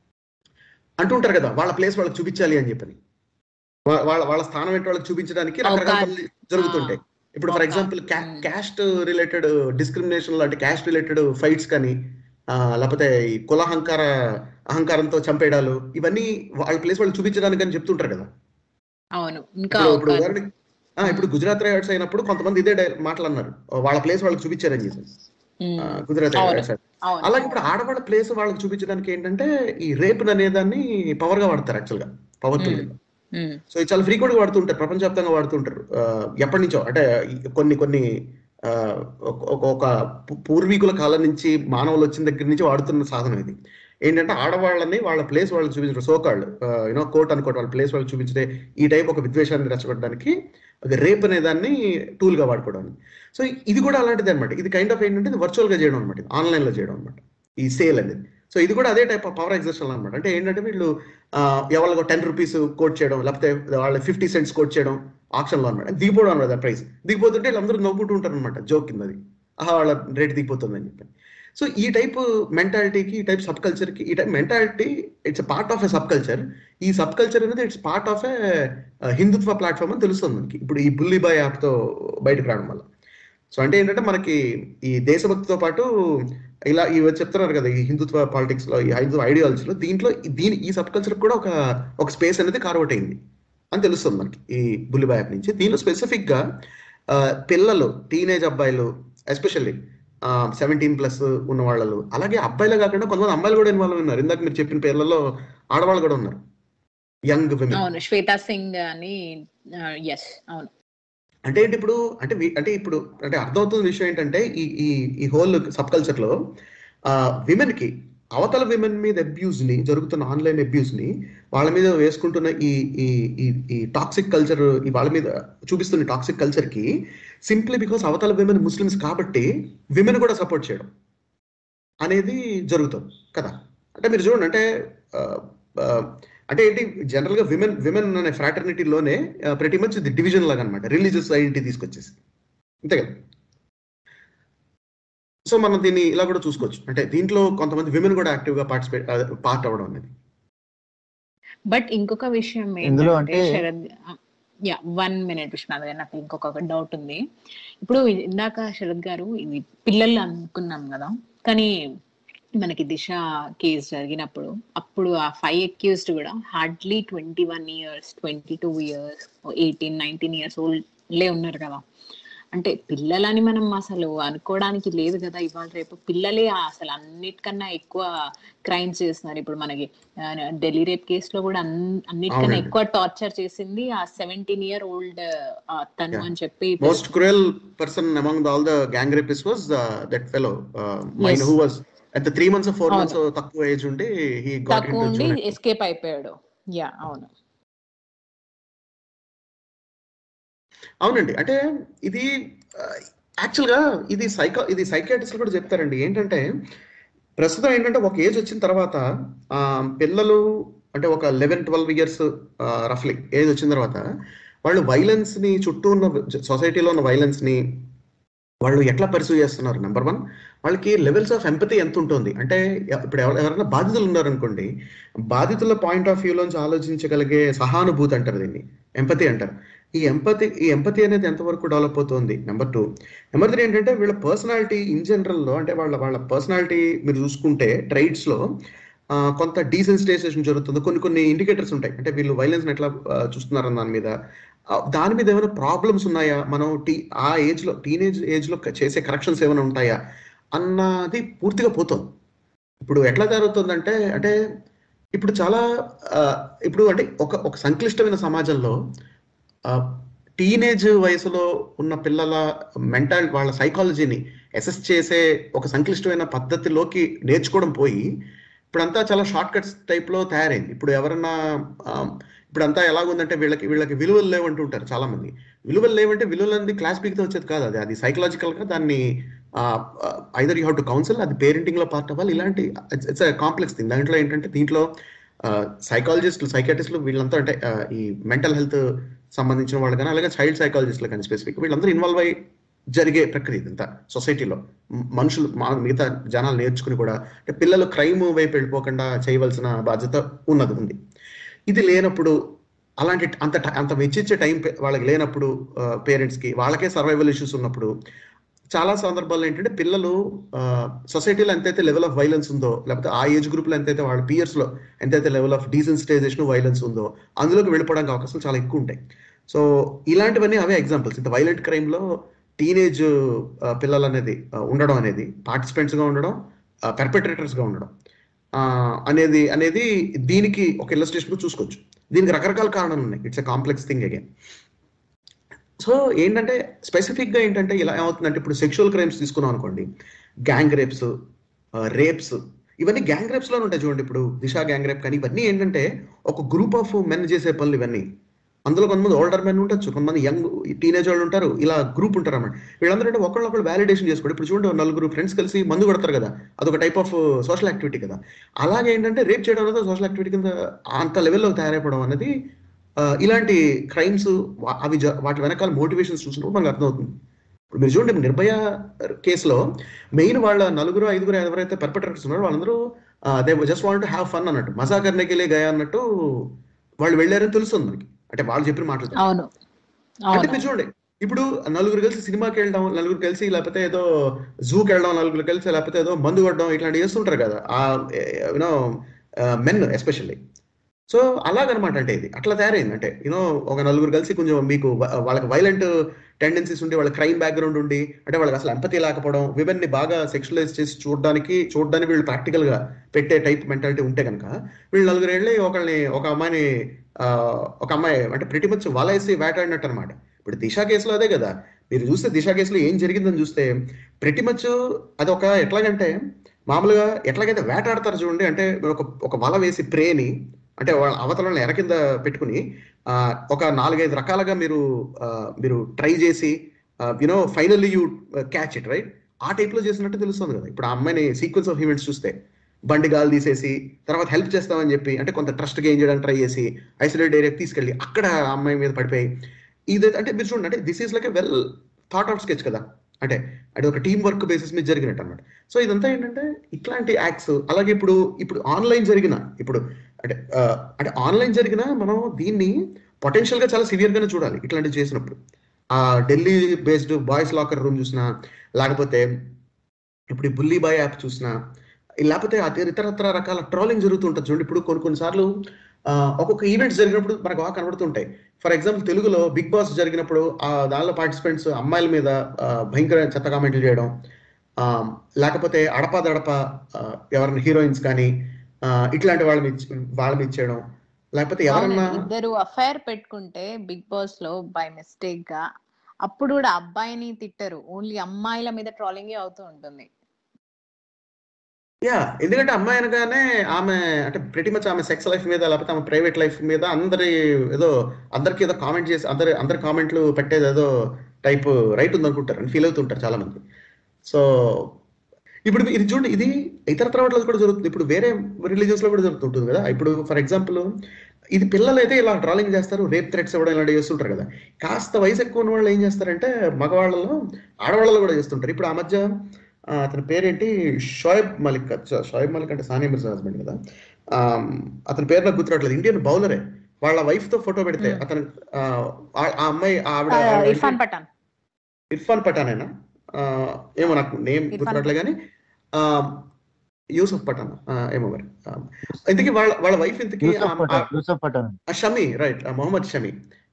అంటుంటారు కదా వాళ్ళ ప్లేస్ వాళ్ళకి చూపించాలి అని చెప్పని వా- వాళ్ళ వాళ్ళ స్థానం ఏంటో వాళ్ళకి చూపించడానికి రకరకాల అవకాశం. పనులు జరుగుతుంటాయి ఇప్పుడు ఫర్ ఒక- example Hmm. Caste related discrimination లాంటి క్యాస్ట్ రిలేటెడ్ ఫైట్స్ కానీ ఆ, లేకపోతే ఈ కులహంకార అహంకారంతో చంపేయడాలు ఇవన్నీ వాళ్ళ ప్లేస్ వాళ్ళు చూపించడానికి అని చెప్తుంటారు కదా అవును ఇంకా ఇప్పుడు ఇప్పుడు ఒక- ఉదాహరణకి ఆ, ఇప్పుడు గుజరాత్ రైట్స్ అయినప్పుడు కొంతమంది ఇదే డై- మాటలు అన్నారు వాళ్ళ ప్లేస్ వాళ్ళకి చూపించారని చెప్పి ఉమ్, ఆ, గుజరాత్ అవును. రైట్స్ అవును అలాగే ఇప్పుడు ఆడవాళ్ళ ప్లేస్ వాళ్ళకి చూపించడానికి ఏంటంటే ఈ రేప్ అనేదాన్ని పవర్ గా వాడతారు యాక్చువల్ గా పవర్ఫుల్ Hmm. ఉమ్, సో ఇది చాలా ఫ్రీక్వెంట్ గా వాడుతుంటారు ప్రపంచవ్యాప్తంగా వాడుతుంటారు ఆ, ఎప్పటి నుంచో అంటే ఈ కొన్ని కొన్ని ఆ, ఒక- ఒక ఒక పు- పూర్వీకుల కాలం నుంచి మానవులు వచ్చిన దగ్గర నుంచి వాడుతున్న సాధనం ఇది ఏంటంటే ఆడవాళ్ళని వాళ్ళ ప్లేస్ వాళ్ళకి చూపించడం సోకాళ్ళు యూనో కోర్ట్ అనుకోవడం వాళ్ళ ప్లేస్ వాళ్ళకి చూపించితే ఈ టైప్ ఒక విద్వేషాన్ని రెచ్చగొట్టడానికి ఒక రేప్ అనే దాన్ని టూల్ గా వాడుకోవడం సో ఇది కూడా అలాంటిది అనమాట ఇది కైండ్ ఆఫ్ ఏంటంటే ఇది వర్చువల్ గా చేయడం అనమాట ఆన్లైన్ లో చేయడం అనమాట ఈ సేల్ అనేది సో ఇది కూడా అదే టైప్ ఆఫ్ పవర్ ఎగ్జర్షన్ అనమాట అంటే ఏంటంటే వీళ్ళు ఎవరికి టెన్ రూపీస్ కోట్ చేయడం లేకపోతే వాళ్ళ ఫిఫ్టీ సెంట్స్ కోట్ చేయడం ఆప్షన్ లో అనమాట దిగిపోవడం అనమాట ప్రైస్ దిగిపోతుంటే వీళ్ళందరూ నవ్వుకుంటూ ఉంటారు అనమాట జోక్ కింద అది ఆహా వాళ్ళ రేట్ దిగిపోతుందని చెప్పి సో ఈ టైప్ మెంటాలిటీకి ఈ టైప్ సబ్ కల్చర్కి ఈ type mentality it's part of a subculture ఈ సబ్ కల్చర్ అనేది it's part of a Hindutva platform అని తెలుస్తుంది మనకి ఇప్పుడు ఈ బుల్లి బాయ్ యాప్తో బయటకు రావడం వల్ల సో అంటే ఏంటంటే మనకి ఈ దేశభక్తితో పాటు ఇలా ఇవి చెప్తున్నారు కదా ఈ హిందుత్వ పాలిటిక్స్ లో ఈ హిందుత్వ ఐడియాలజీలో దీంట్లో ఈ- దీని ఈ సబ్ కల్చర్ కూడా ఒక ఒక స్పేస్ అనేది కార్వట్ అయింది అని తెలుస్తుంది మనకి ఈ బుల్లిబాయ్ యాప్ నుంచి దీనిలో స్పెసిఫిక్ గా ఆ, పిల్లలు టీనేజ్ అబ్బాయిలు ఎస్పెషల్లీ సెవెంటీన్ ప్లస్ ఉన్న వాళ్ళు అలాగే అబ్బాయిలే కాకుండా కొంతమంది అమ్మాయిలు కూడా ఇన్వాల్వ్ ఉన్నారు ఇందాక మీరు చెప్పిన పేర్లలో ఆడవాళ్ళు కూడా ఉన్నారు యంగ్ విమెన్ అవును శ్వేతా సింగ్ అని ఎస్ అవును అంటే ఏంటి ఇప్పుడు అంటే వి- అంటే ఇప్పుడు అంటే అర్థమవుతున్న విషయం ఏంటంటే ఈ ఈ ఈ హోల్ సబ్ కల్చర్ లో విమెన్ కి అవతల విమెన్ మీద అబ్యూస్ ని జరుగుతున్న ఆన్లైన్ అబ్యూస్ ని వాళ్ళ మీద వేసుకుంటున్న ఈ ఈ ఈ ఈ టాక్సిక్ కల్చర్ ఈ వాళ్ళ మీద చూపిస్తున్న టాక్సిక్ కల్చర్ కి సింప్లీ బికాస్ అవతల విమెన్ ముస్లిమ్స్ కాబట్టి విమెన్ కూడా సపోర్ట్ చేయడం అనేది జరుగుతుంది కదా అంటే మీరు చూడండి అంటే ఆ, ఆ, అంటే ఏంటి జనరల్ గా విమెన్ విమెన్ అనే ఫ్రాటర్నిటీలోనే ప్రతి మచ్ ఇది డివిజన్ లాగా అనమాట రిలీజియస్ ఐడెంటిటీ తీసుకొచ్చేసి అంతే కదా సో మనం దీన్ని ఇలా కూడా చూసుకోవచ్చు అంటే దీంట్లో కొంతమంది విమెన్ కూడా యాక్టివ్ గా పార్టిసిపేట్ పార్ట్ అవ్వడం అనేది బట్ ఇంకొక విషయం ఇందులో ఏంటంటే అంటే- Sharad yeah one minute Vishwanath garu నాకు ఇంకొక డౌట్ ఉంది ఇప్పుడు ఇందాక శరద్ గారు ఇది పిల్లలు అనుకున్నాం కదా కానీ మనకి దిశ కేసు జరిగినప్పుడు అప్పుడు ఆ ఫైవ్ అక్యూస్డ్ కూడా hardly twenty one years twenty two years eighteen nineteen years ఓల్డ్లే ఉన్నారు కదా అంటే పిల్లలని మనం అసలు అనుకోవడానికి లేదు కదా ఇవాళ రేపు పిల్లలే అసలు అన్నిటికన్నా ఎక్కువ క్రైమ్స్ చేస్తున్నారు ఇప్పుడు మనకి ఆ, ఢిల్లీ రేప్ కేసులో కూడా అన్- అన్నిటికన్నా అవునండి. ఎక్కువ టార్చర్ చేసింది ఆ సెవెంటీన్ ఇయర్ ఓల్డ్ తను Yeah. అని చెప్పి most cruel person among all the gang rapist was that fellow minor Yes. Who was అయితే త్రీ మంత్స్ ఫోర్ అవును. మంత్స్ తక్కువ ఏజ్ ఉండి హీ గాట్ తక్కువ ఉండి ఎస్కేప్ అయిపోయాడు యా అవును అవునండి అంటే ఇది యాక్చువల్గా ఇది సైకో ఇది సైకాట్రిస్టులు కూడా చెప్తారండి ఏంటంటే ప్రస్తుతం ఏంటంటే ఒక ఏజ్ వచ్చిన తర్వాత ఆ, పిల్లలు అంటే ఒక లెవెన్ ట్వెల్వ్ ఇయర్స్ రఫ్లీ ఏజ్ వచ్చిన తర్వాత వాళ్ళు వైలెన్స్ ని చుట్టూ ఉన్న సొసైటీలో ఉన్న వైలెన్స్ ని వాళ్ళు ఎట్లా పర్సూ చేస్తున్నారు నెంబర్ వన్ వాళ్ళకి లెవెల్స్ ఆఫ్ ఎంపతి ఎంత ఉంటుంది అంటే ఎ- ఇప్పుడు ఎవరు ఎవరైనా బాధితులు ఉన్నారనుకోండి బాధితుల పాయింట్ ఆఫ్ వ్యూలోంచి ఆలోచించగలిగే సహానుభూతి అంటారు దీన్ని ఎంపతి అంటారు ఈ ఎంపతి ఈ ఎంపతి అనేది ఎంతవరకు డెవలప్ అవుతుంది నెంబర్ టూ నెంబర్ త్రీ ఏంటంటే వీళ్ళ పర్సనాలిటీ ఇన్ జనరల్లో అంటే వాళ్ళ వాళ్ళ పర్సనాలిటీ మీరు చూసుకుంటే ట్రైట్స్ లో ఆ, కొంత డీసెన్సిటైజేషన్ జరుగుతుంది కొన్ని కొన్ని ఇండికేటర్స్ ఉంటాయి అంటే వీళ్ళు వైలెన్స్ ఎట్లా ఆ, చూస్తున్నారన్న దాని మీద ఆ, దాని మీద ఏమైనా ప్రాబ్లమ్స్ ఉన్నాయా మనం టీ ఆ ఏజ్ లో టీనేజ్ ఏజ్ లో చేసే కరెక్షన్స్ ఏమైనా ఉంటాయా అన్నది పూర్తిగా పోతుంది ఇప్పుడు ఎట్లా జరుగుతుందంటే అంటే ఇప్పుడు చాలా ఆ, ఇప్పుడు అంటే ఒక ఒక సంక్లిష్టమైన సమాజంలో టీనేజ్ వయసులో ఉన్న పిల్లల మెంటల్ వాళ్ళ సైకాలజీని అసెస్ చేసే ఒక సంక్లిష్టమైన పద్ధతిలోకి నేర్చుకోవడం పోయి ఇప్పుడంతా చాలా షార్ట్ కట్స్ టైప్లో తయారైంది ఇప్పుడు ఎవరన్నా ఆ, ఇప్పుడంతా ఎలాగుందంటే వీళ్ళకి వీళ్ళకి విలువలు లేవంటూ ఉంటారు చాలా మంది విలువలు లేవంటే విలువలు అనేది క్లాస్ పీక్తో వచ్చేది కాదు అది అది సైకలాజికల్ గా దాన్ని either you have to counsel అది పేరెంటింగ్ లో పార్ట్ అవ్వాలి ఇలాంటి ఇట్స్ కాంప్లెక్స్ థింగ్ దాంట్లో ఏంటంటే దీంట్లో సైకాలజిస్టులు సైకాటిస్టులు వీళ్ళంతా అంటే ఆ, ఈ మెంటల్ హెల్త్ సంబంధించిన వాళ్ళు కానీ అలాగే చైల్డ్ సైకాలజిస్టులు కానీ స్పెసిఫిక్ వీళ్ళందరూ ఇన్వాల్వ్ అయ్యి జరిగే ప్రక్రియ ఇదంతా సొసైటీలో మ- మనుషులు మా మిగతా జనాలు నేర్చుకుని కూడా అంటే పిల్లలు క్రైమ్ వైపు వెళ్ళిపోకుండా చేయవలసిన బాధ్యత ఉన్నది ఉంది ఇది లేనప్పుడు అలాంటి అంత ట- అంత వెచ్చిచ్చే టైం వాళ్ళకి లేనప్పుడు పేరెంట్స్ కి వాళ్ళకే సర్వైవల్ ఇష్యూస్ ఉన్నప్పుడు చాలా సందర్భాల్లో ఏంటంటే పిల్లలు సొసైటీలో ఎంతైతే లెవెల్ ఆఫ్ వైలెన్స్ ఉందో లేకపోతే ఆ ఏజ్ గ్రూప్ లో ఎంతైతే వాళ్ళ పియర్స్ లో ఎంతైతే లెవెల్ ఆఫ్ డీసెన్సిటైజేషన్ వైలెన్స్ ఉందో అందులోకి వెళ్ళిపోవడానికి అవకాశాలు చాలా ఎక్కువ ఉంటాయి సో ఇలాంటివన్నీ అవే ఎగ్జాంపుల్స్ ఇంత వైలెంట్ క్రైమ్ లో టీనేజ్ పిల్లలు అనేది ఆ, ఉండడం అనేది పార్టిసిపెంట్స్ గా ఉండడం పెర్పెట్రేటర్స్ గా ఉండడం ఆ, అనేది అనేది దీనికి ఒక ఇల్లస్ట్రేషన్ చూసుకోవచ్చు దీనికి రకరకాల కారణాలు ఉన్నాయి it's a complex thing again so ఏంటంటే స్పెసిఫిక్ గా ఏంటంటే ఇలా ఏమవుతుందంటే ఇప్పుడు సెక్షువల్ క్రైమ్స్ తీసుకున్నాం అనుకోండి గ్యాంగ్ రేప్స్ రేప్స్ ఇవన్నీ గ్యాంగ్ రేప్స్ లోనే ఉంటాయి చూడండి ఇప్పుడు దిశ గ్యాంగ్ రేప్ కానీ ఇవన్నీ ఏంటంటే ఒక గ్రూప్ ఆఫ్ మెన్ చేసే పనులు ఇవన్నీ అందులో కొంతమంది ఓల్డర్ మెన్ ఉండొచ్చు కొంతమంది యంగ్ టీనేజ్ వాళ్ళు ఉంటారు ఇలా గ్రూప్ ఉంటారు అన్నమాట వీళ్ళందరూ అంటే ఒకళ్ళొకళ్ళు వ్యాలిడేషన్ చేసుకోండి ఇప్పుడు చూడండి ఓ నలుగురు ఫ్రెండ్స్ కలిసి మందు కొడతారు కదా అదొక టైప్ ఆఫ్ సోషల్ యాక్టివిటీ కదా అలాగే ఏంటంటే రేప్ చేయడం అనేది సోషల్ యాక్టివిటీ కింద అంత లెవెల్లో తయారైపోవడం అనేది ఆ, ఇలాంటి క్రైమ్స్ అవి జ- వాటి వెనకాల మోటివేషన్స్ చూసినప్పుడు మనకు అర్థమవుతుంది ఇప్పుడు మీరు చూడండి నిర్భయ కేసులో మెయిన్ వాళ్ళ నలుగురు ఐదుగురు ఎవరైతే పర్పటర్స్ ఉన్నారో వాళ్ళందరూ they just want have fun అన్నట్టు మజా కర్నకెళ్ళే గయా అన్నట్టు వాళ్ళు వెళ్ళారని తెలుస్తుంది మనకి అంటే వాళ్ళు చెప్పిన మాటలు అవును అంటే అవును మీరు చూడండి ఇప్పుడు నలుగురు కలిసి సినిమాకి వెళ్ళడం నలుగురు కలిసి లేకపోతే ఏదో జూకి వెళ్ళడం నలుగురు కలిసి లేకపోతే ఏదో మందు కొట్టడం ఇట్లాంటివి చేస్తుంటారు కదా ఆ యూనో మెన్ ఎస్పెషల్లీ సో అలాగనమాట అంటే ఇది అట్లా తయారైంది అంటే యూనో ఒక నలుగురు కలిసి కొంచెం మీకు వ- వాళ్ళకి వైలెంట్ టెండెన్సీస్ ఉండి వాళ్ళ క్రైమ్ బ్యాక్గ్రౌండ్ ఉండి అంటే వాళ్ళకి అసలు ఎంపతి లేకపోవడం విమెన్ ని బాగా సెక్షువలైజ్ చేసి చూడడానికి చూడడానికి వీళ్ళు ప్రాక్టికల్ గా పెట్టే టైప్ మెంటాలిటీ ఉంటే కనుక వీళ్ళు నలుగురు వెళ్ళి ఒకళ్ళని ఒక అమ్మాయిని ఆ, ఒక అమ్మాయి అంటే ప్రతి మచ్ వలేసి వేటాడినట్టు అనమాట ఇప్పుడు దిశ కేసులో అదే కదా మీరు చూస్తే దిశ కేసులో ఏం జరిగిందని చూస్తే ప్రతి మచ్ అది ఒక ఎట్లాగంటే మామూలుగా ఎట్లాగైతే వేటాడతారు చూడండి అంటే ఒక ఒక వల వేసి ప్రేని అంటే వాళ్ళ అవతలను ఎర కింద పెట్టుకుని ఆ, ఒక నాలుగైదు రకాలుగా మీరు ఆ, మీరు ట్రై చేసి you know finally you catch it right ఆ టైప్ లో చేసినట్టు తెలుస్తుంది కదా ఇప్పుడు ఆ అమ్మాయిని సీక్వెన్స్ ఆఫ్ ఈవెంట్స్ చూస్తే బండి గాలి తీసేసి తర్వాత హెల్ప్ చేస్తామని చెప్పి అంటే కొంత ట్రస్ట్ గెయిన్ చేయడానికి ట్రై చేసి ఐసోలేట్ ఏరియాకి తీసుకెళ్ళి అక్కడ ఆ అమ్మాయి మీద పడిపోయి ఇది అంటే మీరు చూడండి అంటే this is like a well thought out sketch కదా అంటే అది ఒక టీం వర్క్ బేసిస్ మీద జరిగినట్టు అనమాట సో ఇదంతా ఏంటంటే ఇట్లాంటి యాక్ట్స్ అలాగే ఇప్పుడు ఇప్పుడు ఆన్లైన్ జరిగిన ఇప్పుడు అంటే ఆ, అంటే ఆన్లైన్ జరిగిన మనం దీన్ని పొటెన్షియల్ గా చాలా సివియర్ గానే చూడాలి ఇట్లాంటివి చేసినప్పుడు ఆ Delhi based boys locker room చూసినా లేకపోతే ఇప్పుడు ఈ బుల్లీ బాయ్ యాప్ చూసినా లేకపోతే అదే ఇతరత్ర రకాల ట్రోలింగ్ జరుగుతుంటుంది చూడండి ఇప్పుడు కొన్ని కొన్నిసార్లు ఆ, ఒక్కొక్క ఈవెంట్స్ జరిగినప్పుడు మనకు బాగా కనబడుతుంటాయి ఫర్ ఎగ్జాంపుల్ తెలుగులో బిగ్ బాస్ జరిగినప్పుడు ఆ దానిలో పార్టిసిపెంట్స్ అమ్మాయిల మీద ఆ, భయంకర చెత్త కామెంట్లు చేయడం ఆ, లేకపోతే అడపదడప ఆ, ఎవరైనా హీరోయిన్స్ కానీ ఆ, ఇట్లాంటి వాళ్ళ మీద వాళ్ళ మీద చేయడం లేకపోతే ఎవరన్నా అవునండి ఇద్దరు అఫైర్ పెట్టుకుంటే బిగ్ బాస్ లో బై మిస్టేక్ గా అప్పుడు కూడా అబ్బాయిని తిట్టరు ఓన్లీ అమ్మాయిల మీద ట్రాలింగ్ అవుతూ ఉంటుంది యా ఎందుకంటే అమ్మాయి అనగానే ఆమె అంటే ప్రతి మచ్ ఆమె సెక్స్ లైఫ్ మీద లేకపోతే ఆమె ప్రైవేట్ లైఫ్ మీద అందరి ఏదో అందరికి ఏదో కామెంట్ చేసి అందరి అందరి కామెంట్లు పెట్టేది ఏదో టైప్ రైట్ ఉందనుకుంటారు అని ఫీల్ అవుతుంటారు చాలా మంది సో ఇప్పుడు ఇది చూడండి ఇది ఇతర వాటిలో కూడా జరుగుతుంది ఇప్పుడు వేరే రిలీజియన్స్ లో కూడా జరుగుతుంటుంది కదా ఇప్పుడు ఫర్ ఎగ్జాంపుల్ ఇది పిల్లలు అయితే ఇలా డ్రాలింగ్ చేస్తారు రేప్ థ్రెట్స్ ఇవ్వడం ఇలాంటివి చేస్తుంటారు కదా కాస్త వయసు ఎక్కువ ఉన్న వాళ్ళు ఏం చేస్తారంటే మగవాళ్ళలో ఆడవాళ్ళలో కూడా చేస్తుంటారు ఇప్పుడు ఆ మధ్య ఆ, అతని పేరేంటి షోయబ్ మలిక్ అచ్చా, షోయబ్ మలిక్ అంటే సానియా మిర్జా హస్బెండ్ కదా ఆ, అతని పేరు నాకు గుర్తురావట్లేదు ఇండియన్ బౌలరే వాళ్ళ వైఫ్ తో ఫోటో పెడితే Hmm. అతను ఆ ఆ- ఆ అమ్మాయి ఆవిడ ఆ, ఆవిడ ఇర్ఫాన్ పఠాన్ ఇర్ఫాన్ పఠానేనా ఆ, ఏమో నాకు నేమ్ ఇర్ఫాన్ గుర్తురాట్లే కానీ ఆ, యూసుఫ్ పఠాన్ ఆ, ఏమో మరి ఆ, ఇంతకీ వాళ్ళ వాళ్ళ వైఫ్ ఇంతకీ యూసఫ్ ఆ- పఠాన్ యూసఫ్ పఠాన్ ఆ Shami right Mohammed Shami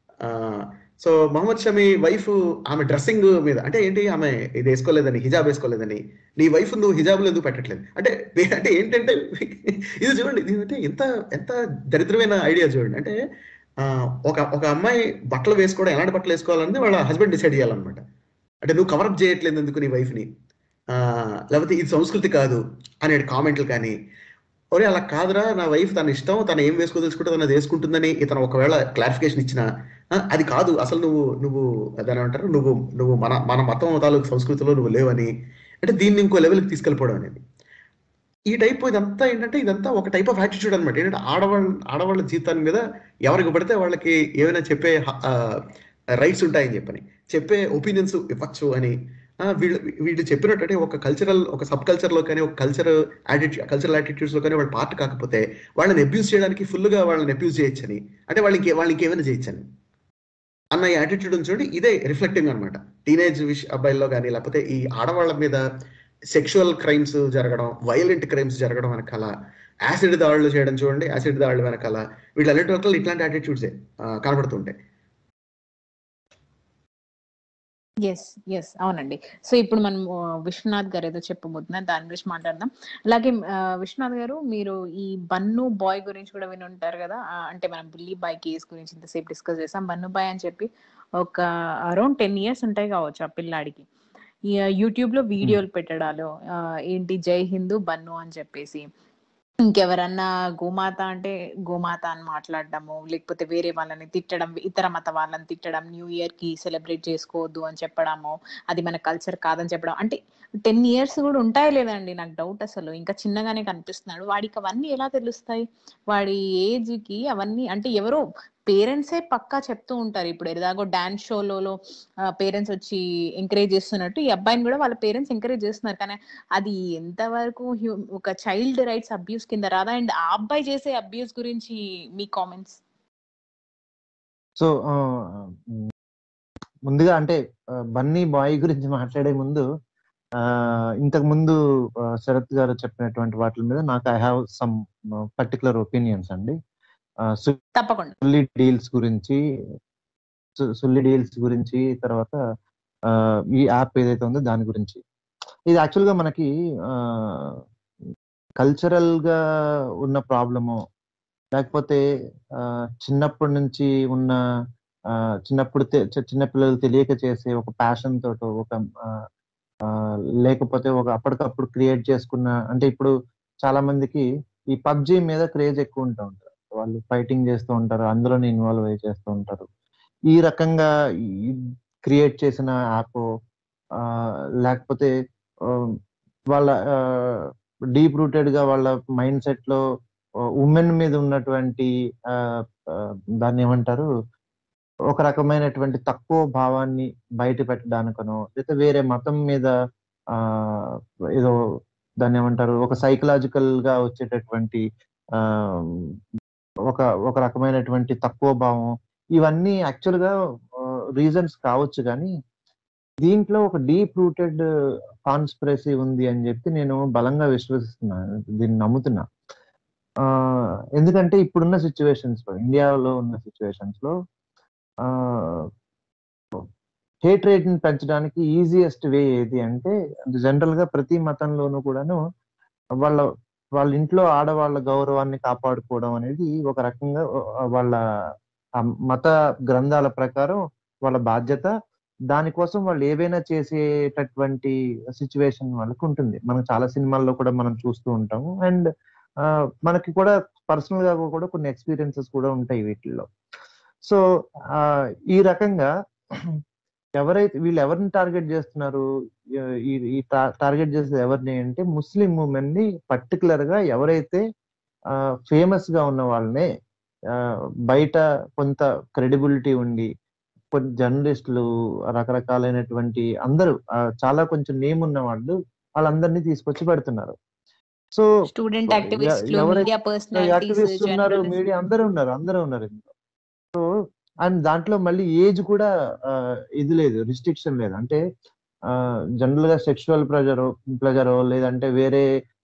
so Mohammed Shami wife ఆమె డ్రెస్సింగ్ మీద అంటే ఏంటి ఆమె ఇది వేసుకోలేదని హిజాబ్ వేసుకోలేదని నీ వైఫ్ నువ్వు హిజాబ్ ఎందుకు పెట్టట్లేదు అంటే అంటే ఏంటంటే ఇది చూడండి ఇది అంటే ఎంత ఎంత దరిద్రమైన ఐడియా చూడండి అంటే ఆ, ఒక ఒక అమ్మాయి బట్టలు వేసుకోవడం ఎలాంటి బట్టలు వేసుకోవాలని వాళ్ళ హస్బెండ్ డిసైడ్ చేయాలన్నమాట అంటే నువ్వు కవరప్ చేయట్లేదు ఎందుకు నీ వైఫ్ని లేకపోతే ఇది సంస్కృతి కాదు అనే కామెంట్లు కానీ ఒరే అలా కాదురా నా వైఫ్ తన ఇష్టం తను ఏం వేసుకో తెలుసుకుంటే తను అది వేసుకుంటుందని ఇతను ఒకవేళ క్లారిఫికేషన్ ఇచ్చిన అది కాదు అసలు నువ్వు నువ్వు అదని అంటారు నువ్వు నువ్వు మన మన మతం తాలూకు సంస్కృతిలో నువ్వు లేవని అంటే దీన్ని ఇంకో లెవెల్కి తీసుకెళ్ళిపోవడం అనేది ఈ టైప్ ఇదంతా ఏంటంటే ఇదంతా ఒక టైప్ ఆఫ్ యాటిట్యూడ్ అనమాట ఏంటంటే ఆడవాళ్ళ ఆడవాళ్ళ జీవితాన్ని మీద ఎవరికి పడితే వాళ్ళకి ఏమైనా చెప్పే రైట్స్ ఉంటాయని చెప్పని చెప్పే ఒపీనియన్స్ ఇవ్వచ్చు అని ఆ, వీళ్ళు వీళ్ళు చెప్పినట్టు అంటే ఒక కల్చరల్ ఒక సబ్ కల్చర్లో కానీ ఒక కల్చర్ యాటిట్యూడ్ కల్చరల్ యాటిట్యూడ్స్లో కానీ వాళ్ళు పార్ట్ కాకపోతే వాళ్ళని అబ్యూస్ చేయడానికి ఫుల్గా వాళ్ళని అబ్యూస్ చేయొచ్చని అంటే వాళ్ళకి వాళ్ళకి ఏమైనా చేయొచ్చని అన్న ఈ యాటిట్యూడ్ చూడండి ఇదే రిఫ్లెక్టింగ్ అనమాట టీనేజ్ విష్ అబ్బాయిల్లో కానీ లేకపోతే ఈ ఆడవాళ్ళ మీద సెక్షువల్ క్రైమ్స్ జరగడం వైలెంట్ క్రైమ్స్ జరగడం వెనకాల యాసిడ్ దాడులు చేయడం చూడండి యాసిడ్ దాడులు వెనకాల వీళ్ళన్నిటి వల్ల ఇట్లాంటి యాటిట్యూడ్సే కనబడుతుంటాయి ఎస్ ఎస్ అవునండి సో ఇప్పుడు మనం ఆ, విశ్వనాథ్ గారు ఏదో చెప్పబోతున్నారు దాని గురించి మాట్లాడదాం అలాగే ఆ, విశ్వనాథ్ గారు మీరు ఈ బన్ను బాయ్ గురించి కూడా విని ఉంటారు కదా ఆ, అంటే మనం బుల్లి బాయ్ కేస్ గురించి ఇంతసేపు డిస్కస్ చేసాం బన్ను బాయ్ అని చెప్పి ఒక అరౌండ్ టెన్ ఇయర్స్ ఉంటాయి కావచ్చు ఆ పిల్లాడికి ఈ యూట్యూబ్ లో వీడియోలు పెట్టడాలు ఆ, ఏంటి జై హిందూ బన్ను అని చెప్పేసి ఇంకెవరన్నా గోమాత అంటే గోమాత అని మాట్లాడడము లేకపోతే వేరే వాళ్ళని తిట్టడం ఇతర మత వాళ్ళని తిట్టడం న్యూ ఇయర్ కి సెలబ్రేట్ చేసుకోవద్దు అని చెప్పడము అది మన కల్చర్ కాదని చెప్పడం అంటే టెన్ ఇయర్స్ కూడా ఉంటాయి లేదండి నాకు డౌట్ అసలు ఇంకా చిన్నగానే కనిపిస్తున్నాడు వాడికి అవన్నీ ఎలా తెలుస్తాయి వాడి ఏజ్ కి అవన్నీ అంటే ఎవరో పేరెంట్సే పక్కా చెప్తూ ఉంటారు ఇప్పుడు ఎలాగో డాన్స్ షోలలో పేరెంట్స్ వచ్చి ఎంకరేజ్ చేస్తున్నట్టు ఈ అబ్బాయిని కూడా వాళ్ళ పేరెంట్స్ ఎంకరేజ్ చేస్తున్నారు కానీ అది ఎంతవరకు హ్యూ- ఒక చైల్డ్ రైట్స్ అబ్యూస్ కింద రాదా అండ్ ఆ అబ్బాయి చేసే అబ్యూస్ గురించి మీ కామెంట్స్ సో ముందుగా అంటే ఆ, బన్నీ బాయ్ గురించి మాట్లాడే ముందు ఆ, ఇంతకు ముందు ఆ, శరత్ గారు చెప్పినటువంటి వాటి మీద నాకు I have some particular opinions అండి ఆ, తప్పకుండా సుల్లి డీల్స్ గురించి సు- సుల్లి డీల్స్ గురించి తర్వాత ఆ, ఈ యాప్ ఏదైతే ఉందో దాని గురించి ఇది యాక్చువల్ గా మనకి కల్చరల్ గా ఉన్న ప్రాబ్లము లేకపోతే ఆ, చిన్నప్పటి నుంచి ఉన్న ఆ, చిన్నప్పుడు తె- చి- చిన్న పిల్లలు తెలియక చేసే ఒక ప్యాషన్ తోటో ఒక ఆ, ఆ, లేకపోతే ఒక అప్పటికప్పుడు క్రియేట్ చేసుకున్న అంటే ఇప్పుడు చాలా మందికి ఈ పబ్జి మీద క్రేజ్ ఎక్కువ ఉంటూ ఉంటారు వాళ్ళు ఫైటింగ్ చేస్తూ ఉంటారు అందులోనే ఇన్వాల్వ్ అయ్యి చేస్తూ ఉంటారు ఈ రకంగా క్రియేట్ చేసిన యాప్ లేకపోతే ఆ, వాళ్ళ డీప్ రూటెడ్ గా వాళ్ళ మైండ్ సెట్ లో ఉమెన్ మీద ఉన్నటువంటి ఆ, ఆ, దాన్ని ఏమంటారు ఒక రకమైనటువంటి తక్కువ భావాన్ని బయట పెట్టడానికనో లేకపోతే వేరే మతం మీద ఆ ఏదో దాన్ని ఏమంటారు ఒక సైకలాజికల్ గా వచ్చేటటువంటి ఆ ఒక ఒక రకమైనటువంటి తక్కువ భావం ఇవన్నీ యాక్చువల్ గా రీజన్స్ కావచ్చు కానీ దీంట్లో ఒక డీప్ రూటెడ్ కాన్స్పిరసీ ఉంది అని చెప్పి నేను బలంగా విశ్వసిస్తున్నాను దీన్ని నమ్ముతున్నా ఆ ఎందుకంటే ఇప్పుడున్న సిచ్యువేషన్స్ లో ఇండియాలో ఉన్న సిచ్యువేషన్స్ లో హేట్ రేట్ ని పెంచడానికి ఈజియెస్ట్ వే ఏది అంటే జనరల్ గా ప్రతి మతంలోనూ కూడాను వాళ్ళ వాళ్ళ ఇంట్లో ఆడవాళ్ళ గౌరవాన్ని కాపాడుకోవడం అనేది ఒక రకంగా ఆ, వాళ్ళ ఆ మత గ్రంథాల ప్రకారం వాళ్ళ బాధ్యత దానికోసం వాళ్ళు ఏవైనా చేసేటటువంటి సిచ్యువేషన్ వాళ్ళకి ఉంటుంది మనం చాలా సినిమాల్లో కూడా మనం చూస్తూ ఉంటాము అండ్ మనకి కూడా పర్సనల్ గా కూడా కొన్ని ఎక్స్పీరియన్సెస్ కూడా ఉంటాయి వీటిల్లో సో ఈ రకంగా ఎవరైతే వీళ్ళు ఎవరిని టార్గెట్ చేస్తున్నారు ఈ ఈ టార్గెట్ చేసేది ఎవరిని అంటే ముస్లిం ఉమెన్ ని పర్టికులర్ గా ఎవరైతే ఫేమస్ గా ఉన్న వాళ్ళనే బయట కొంత క్రెడిబిలిటీ ఉండి కొన్ని జర్నలిస్టులు రకరకాలైనటువంటి అందరూ చాలా కొంచెం నేమ్ ఉన్న వాళ్ళు వాళ్ళందరినీ తీసుకొచ్చి పెడుతున్నారు సో స్టూడెంట్ యాక్టివిస్టులు మీడియా యాక్టివిస్ట్ ఉన్నారు మీడియా అందరూ ఉన్నారు అందరూ ఉన్నారు ఇందులో సో అండ్ దాంట్లో మళ్ళీ ఏజ్ కూడా ఇది లేదు రిస్ట్రిక్షన్ లేదు అంటే జనరల్ గా సెక్షువల్ ప్రెజర్ ప్లెజర్ లేదంటే వేరే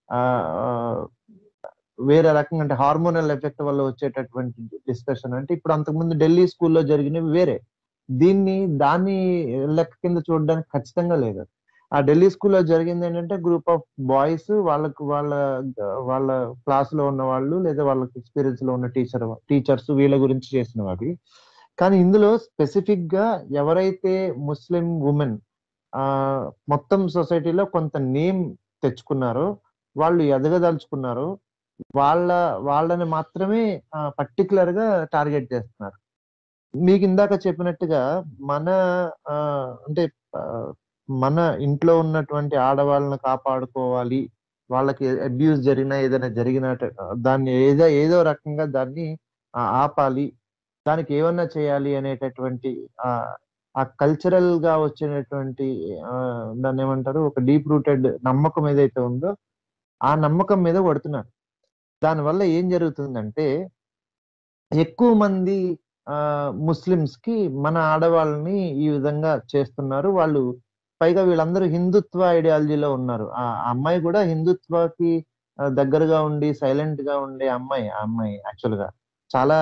వేరే రకంగా అంటే హార్మోనల్ ఎఫెక్ట్ వల్ల వచ్చేటటువంటి డిస్కషన్ అంటే ఇప్పుడు అంతకుముందు ఢిల్లీ స్కూల్లో జరిగినవి వేరే దీన్ని దాన్ని లెక్క కింద చూడడానికి ఖచ్చితంగా లేదు ఆ ఢిల్లీ స్కూల్లో జరిగింది ఏంటంటే గ్రూప్ ఆఫ్ బాయ్స్ వాళ్ళకు వాళ్ళ వాళ్ళ క్లాస్ లో ఉన్న వాళ్ళు లేదా వాళ్ళకి ఎక్స్పీరియన్స్ లో ఉన్న టీచర్ టీచర్స్ వీళ్ళ గురించి చేసిన అవి కానీ ఇందులో స్పెసిఫిక్ గా ఎవరైతే ముస్లిం ఉమెన్ ఆ మొత్తం సొసైటీలో కొంత నేమ్ తెచ్చుకున్నారో వాళ్ళు ఎదగదలుచుకున్నారో వాళ్ళ వాళ్ళని మాత్రమే పర్టికులర్ గా టార్గెట్ చేస్తున్నారు మీకు ఇందాక చెప్పినట్టుగా మన అంటే మన ఇంట్లో ఉన్నటువంటి ఆడవాళ్ళని కాపాడుకోవాలి వాళ్ళకి అబ్యూస్ జరిగినా ఏదైనా జరిగిన దాన్ని ఏదో ఏదో రకంగా దాన్ని ఆపాలి దానికి ఏమన్నా చేయాలి అనేటటువంటి ఆ కల్చరల్ గా వచ్చినటువంటి దాన్ని ఏమంటారు ఒక డీప్ రూటెడ్ నమ్మకం ఏదైతే ఉందో ఆ నమ్మకం మీద కొడుతున్నారు దానివల్ల ఏం జరుగుతుందంటే ఎక్కువ మంది ఆ ముస్లిమ్స్ కి మన ఆడవాళ్ళని ఈ విధంగా చేస్తున్నారు వాళ్ళు పైగా వీళ్ళందరూ హిందుత్వ ఐడియాలజీలో ఉన్నారు ఆ అమ్మాయి కూడా హిందుత్వకి దగ్గరగా ఉండి సైలెంట్ గా ఉండే అమ్మాయి ఆ అమ్మాయి యాక్చువల్ గా చాలా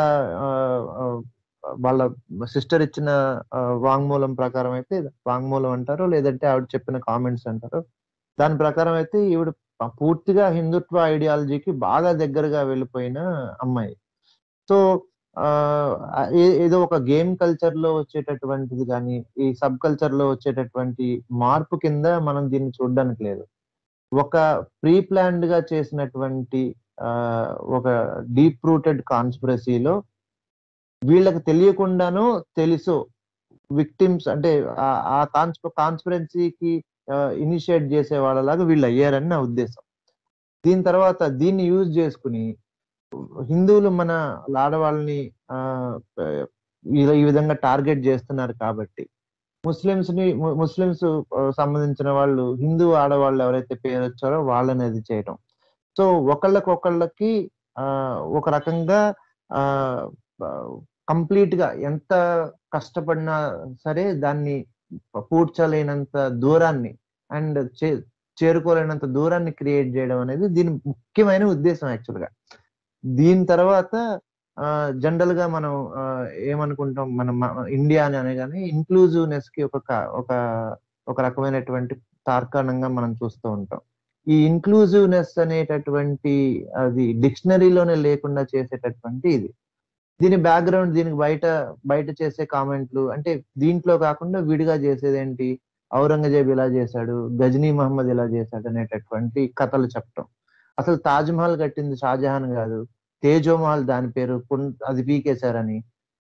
వాళ్ళ సిస్టర్ ఇచ్చిన వాంగ్మూలం ప్రకారం అయితే వాంగ్మూలం అంటారు లేదంటే ఆవిడ చెప్పిన కామెంట్స్ అంటారు దాని ప్రకారం అయితే ఈవిడ పూర్తిగా హిందుత్వ ఐడియాలజీకి బాగా దగ్గరగా వెళ్ళిపోయిన అమ్మాయి సో ఏదో ఒక గేమ్ కల్చర్ లో వచ్చేటటువంటిది కానీ ఈ సబ్ కల్చర్ లో వచ్చేటటువంటి మార్పు కింద మనం దీన్ని చూడడానికి లేదు ఒక ప్రీ ప్లాన్డ్ గా చేసినటువంటి ఒక డీప్ రూటెడ్ కాన్స్పిరసీలో వీళ్ళకి తెలియకుండానో తెలుసో విక్టిమ్స్ అంటే ఆ కాన్స్ప కాన్స్పిరెన్సీకి ఇనిషియేట్ చేసే వాళ్ళలాగా వీళ్ళు అయ్యారని నా ఉద్దేశం దీని తర్వాత దీన్ని యూజ్ చేసుకుని హిందువులు మన ఆడవాళ్ళని ఈ విధంగా టార్గెట్ చేస్తున్నారు కాబట్టి ముస్లిమ్స్ ని ముస్లిమ్స్ సంబంధించిన వాళ్ళు హిందూ ఆడవాళ్ళు ఎవరైతే పేరు వచ్చారో వాళ్ళని అది చేయటం సో ఒకళ్ళకొకళ్ళకి ఆ ఒక రకంగా ఆ కంప్లీట్ గా ఎంత కష్టపడినా సరే దాన్ని పూడ్చలేనంత దూరాన్ని అండ్ చేరుకోలేనంత దూరాన్ని క్రియేట్ చేయడం అనేది దీని ముఖ్యమైన ఉద్దేశం యాక్చువల్ గా దీని తర్వాత జనరల్ గా మనం ఏమనుకుంటాం మనం ఇండియా అని అనగానే ఇంక్లూజివ్నెస్ కి ఒక ఒక ఒక రకమైనటువంటి తార్కాణంగా మనం చూస్తూ ఉంటాం ఈ ఇంక్లూజివ్నెస్ అనేటటువంటి అది డిక్షనరీలోనే లేకుండా చేసేటటువంటి ఇది దీని బ్యాక్గ్రౌండ్ దీనికి బయట బయట చేసే కామెంట్లు అంటే దీంట్లో కాకుండా విడిగా చేసేది ఏంటి ఔరంగజేబ్ ఇలా చేశాడు గజనీ మహమ్మద్ ఇలా చేశాడు అనేటటువంటి కథలు చెప్పటం అసలు తాజ్ మహల్ కట్టింది షాజహాన్ కాదు తేజోమహల్ దాని పేరు అది పీకేశారని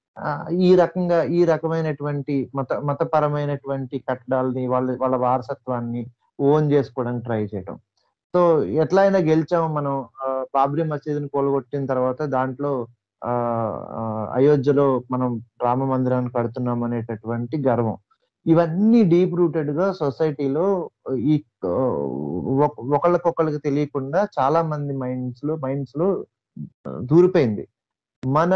ఈ రకంగా ఈ రకమైనటువంటి మత మతపరమైనటువంటి కట్టడాలని వాళ్ళ వాళ్ళ వారసత్వాన్ని ఓన్ చేసుకోవడానికి ట్రై చేయటం సో ఎట్లా అయినా గెలిచాము మనం బాబ్రీ మసీదుని కొలగొట్టిన తర్వాత దాంట్లో ఆ అయోధ్యలో మనం రామ మందిరాన్ని కడుతున్నాం అనేటటువంటి గర్వం ఇవన్నీ డీప్ రూటెడ్ గా సొసైటీలో ఈ ఒకళ్ళకొకళ్ళకి తెలియకుండా చాలా మంది మైండ్స్ లో మైండ్స్ లో దూరిపోయింది మన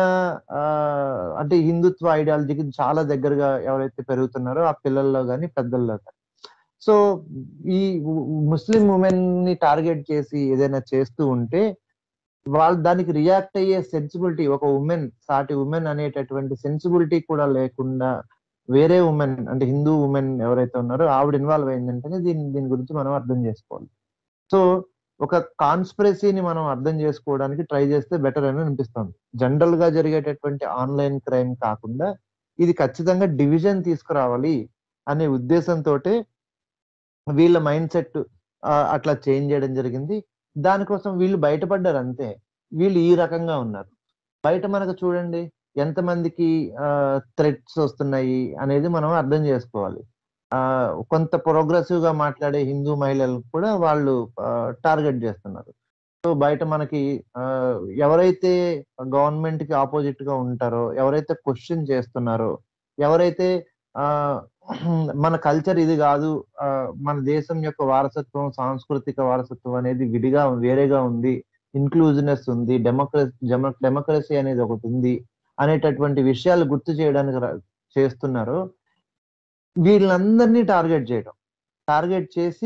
అంటే హిందుత్వ ఐడియాలజీకి చాలా దగ్గరగా ఎవరైతే పెరుగుతున్నారో ఆ పిల్లల్లో కానీ పెద్దల్లో కానీ సో ఈ ముస్లిం ఉమెన్ ని టార్గెట్ చేసి ఏదైనా చేస్తూ ఉంటే వాళ్ళు దానికి రియాక్ట్ అయ్యే సెన్సిబిలిటీ ఒక ఉమెన్ సాటి ఉమెన్ అనేటటువంటి సెన్సిబిలిటీ కూడా లేకుండా వేరే ఉమెన్ అంటే హిందూ ఉమెన్ ఎవరైతే ఉన్నారో ఆవిడ ఇన్వాల్వ్ అయిందంటే దీని దీని గురించి మనం అర్థం చేసుకోవాలి సో ఒక కాన్స్పిరసీని మనం అర్థం చేసుకోవడానికి ట్రై చేస్తే బెటర్ అని అనిపిస్తుంది జనరల్ గా జరిగేటటువంటి ఆన్లైన్ క్రైమ్ కాకుండా ఇది ఖచ్చితంగా డివిజన్ తీసుకురావాలి అనే ఉద్దేశంతో వీళ్ళ మైండ్ సెట్ అట్లా చేంజ్ చేయడం జరిగింది దానికోసం వీళ్ళు బయటపడ్డారు అంతే వీళ్ళు ఈ రకంగా ఉన్నారు బయట మనకు చూడండి ఎంతమందికి థ్రెట్స్ వస్తున్నాయి అనేది మనం అర్థం చేసుకోవాలి ఆ కొంత ప్రోగ్రెసివ్ గా మాట్లాడే హిందూ మహిళలు కూడా వాళ్ళు టార్గెట్ చేస్తున్నారు సో బయట మనకి ఆ, ఎవరైతే గవర్నమెంట్ కి ఆపోజిట్ గా ఉంటారో ఎవరైతే క్వశ్చన్ చేస్తున్నారో ఎవరైతే ఆ మన కల్చర్ ఇది కాదు ఆ, మన దేశం యొక్క వారసత్వం సాంస్కృతిక వారసత్వం అనేది విడిగా వేరేగా ఉంది ఇన్క్లూజివ్నెస్ ఉంది డెమోక్రసీ డెమోక్రసీ అనేది ఒకటి ఉంది అనేటటువంటి విషయాలు గుర్తు చేయడానికి రా- చేస్తున్నారు వీళ్ళందరినీ టార్గెట్ చేయడం టార్గెట్ చేసి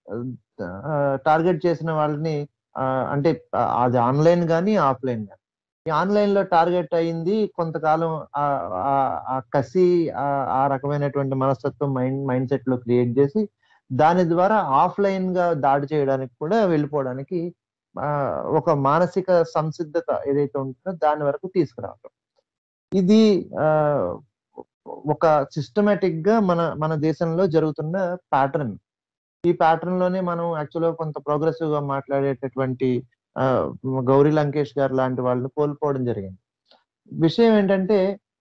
టార్గెట్ చేసిన వాళ్ళని ఆ, అంటే ఆ, అది ఆన్లైన్ కానీ ఆఫ్లైన్ కానీ ఈ ఆన్లైన్ లో టార్గెట్ అయింది కొంతకాలం ఆ ఆ- ఆ కసి ఆ- ఆ రకమైనటువంటి మనస్తత్వం మైండ్ మైండ్ సెట్ లో క్రియేట్ చేసి దాని ద్వారా ఆఫ్లైన్ గా దాడి చేయడానికి కూడా వెళ్ళిపోవడానికి ఆ, ఒక మానసిక సంసిద్ధత ఏదైతే ఉంటుందో దాని వరకు తీసుకురావడం ఇది ఆ, ఒక సిస్టమేటిక్ గా మన మన దేశంలో జరుగుతున్న ప్యాటర్న్ ఈ ప్యాటర్న్ లోనే మనం యాక్చువల్ గా కొంత ప్రోగ్రెసివ్ గా మాట్లాడేటటువంటి ఆ, గౌరీ లంకేష్ గారు లాంటి వాళ్ళని కోల్పోవడం జరిగింది విషయం ఏంటంటే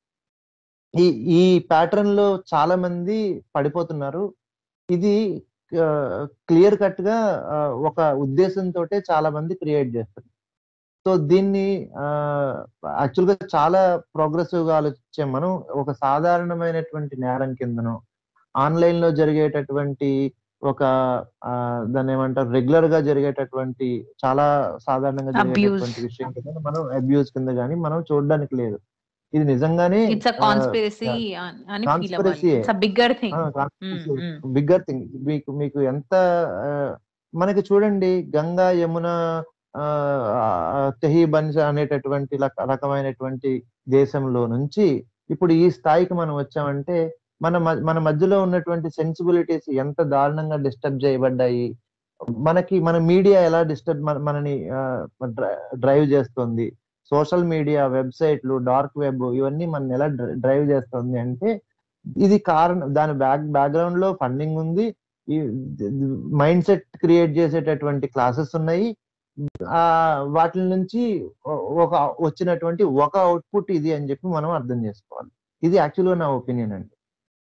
ఈ ఈ ప్యాటర్న్ లో చాలా మంది పడిపోతున్నారు ఇది క్లియర్ కట్ గా ఆ, ఒక ఉద్దేశంతో చాలా మంది క్రియేట్ చేస్తారు సో దీన్ని యాక్చువల్ గా చాలా ప్రోగ్రెసివ్ గా ఆలోచించే మనం ఒక సాధారణమైనటువంటి నేరం కిందను ఆన్లైన్ లో జరిగేటటువంటి ఒక ఆ, దాన్ని ఏమంటారు రెగ్యులర్ గా జరిగేటటువంటి చాలా సాధారణంగా జరిగేటటువంటి విషయం కింద మనం అబ్యూస్ కింద కానీ మనం చూడడానికి లేదు ఇది నిజంగానే ఇట్స్ అ కాన్స్పిరసీ అని ఫీల్ అవ్వాలి Conspiracy. It's a bigger thing bigger thing మీకు మీకు ఎంత ఆ, మనకి చూడండి గంగా యమున ఆ, ఆ, తెహి బన్స్ అనేటటువంటి రక- రకమైనటువంటి దేశంలో నుంచి ఇప్పుడు ఈ స్థాయికి మనం వచ్చామంటే మన మ- మన మధ్యలో ఉన్నటువంటి సెన్సిబిలిటీస్ ఎంత దారుణంగా డిస్టర్బ్ చేయబడ్డాయి మనకి మన మీడియా ఎలా డిస్టర్బ్ మనని డ్రైవ్ చేస్తుంది సోషల్ మీడియా వెబ్సైట్లు డార్క్ వెబ్ ఇవన్నీ మన ఎలా డ్రైవ్ చేస్తుంది అంటే ఇది కారణం దాని బ్యాక్ బ్యాక్గ్రౌండ్ లో ఫండింగ్ ఉంది ఈ మైండ్ సెట్ క్రియేట్ చేసేటటువంటి క్లాసెస్ ఉన్నాయి ఆ వాటి నుంచి ఒ- ఒక వచ్చినటువంటి ఒక అవుట్పుట్ ఇది అని చెప్పి మనం అర్థం చేసుకోవాలి ఇది యాక్చువల్గా నా ఒపీనియన్ అండి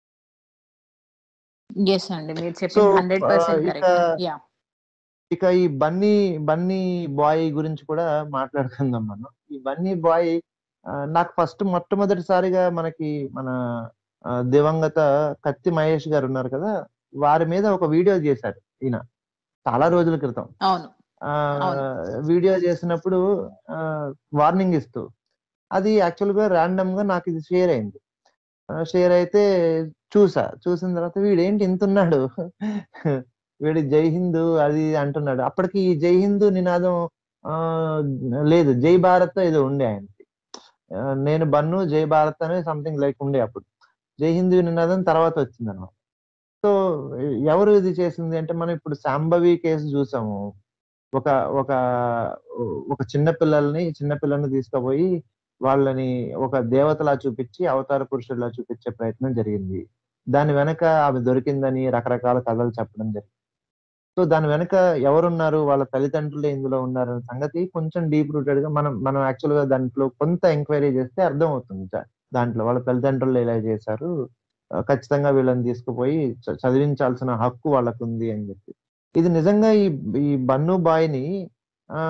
ఎస్ అండి మీరు So, చెప్పింది హండ్రెడ్ పర్సెంట్ uh, కరెక్ట్ ఇక- యా ఇక ఈ బన్నీ బన్నీ బాయ్ గురించి కూడా మాట్లాడుకుందాం మనం ఈ బన్నీ బాయ్ ఆ, నాకు ఫస్ట్ మొట్టమొదటిసారిగా మనకి మన ఆ, దివంగత కత్తి మహేష్ గారు ఉన్నారు కదా వారి మీద ఒక వీడియో చేశారు ఈయన చాలా రోజుల క్రితం అవును ఆ అవును. వీడియో చేసినప్పుడు వార్నింగ్ ఇస్తూ అది యాక్చువల్ గా ర్యాండమ్ గా నాకు ఇది షేర్ అయింది షేర్ అయితే చూసా చూసిన తర్వాత వీడేంటి ఇంత ఉన్నాడు వీడు జై హిందూ అది అంటున్నాడు అప్పటికి ఈ జై హిందూ నినాదం ఆ లేదు జై భారత్ ఏదో ఉండే ఆయనకి ఆ, నేను బన్ను జై భారత్ అనే సంథింగ్ లైక్ ఉండే అప్పుడు జై హిందూ నినాదం తర్వాత వచ్చింది అనమాట సో ఎవరు ఇది చేసింది అంటే మనం ఇప్పుడు శాంభవి కేసు చూసాము ఒక ఒక ఒక చిన్న పిల్లల్ని చిన్న పిల్లల్ని తీసుకుపోయి వాళ్ళని ఒక దేవతలా చూపించి అవతార పురుషుడిలా చూపించే ప్రయత్నం జరిగింది దాని వెనక ఆమె దొరికిందని రకరకాల కథలు చెప్పడం జరిగింది సో దాని వెనక ఎవరున్నారు వాళ్ళ తల్లిదండ్రులు ఇందులో ఉన్నారు అనే సంగతి కొంచెం డీప్ రూటెడ్ గా మనం మనం యాక్చువల్ గా దాంట్లో కొంత ఎంక్వైరీ చేస్తే అర్థం అవుతుంది దా- దాంట్లో వాళ్ళ తల్లిదండ్రులు ఇలా చేశారు ఆ, ఖచ్చితంగా వీళ్ళని తీసుకుపోయి చ- చదివించాల్సిన హక్కు వాళ్ళకు ఉంది అని చెప్పి ఇది నిజంగా ఈ ఈ బన్ను బాయ్ని ఆ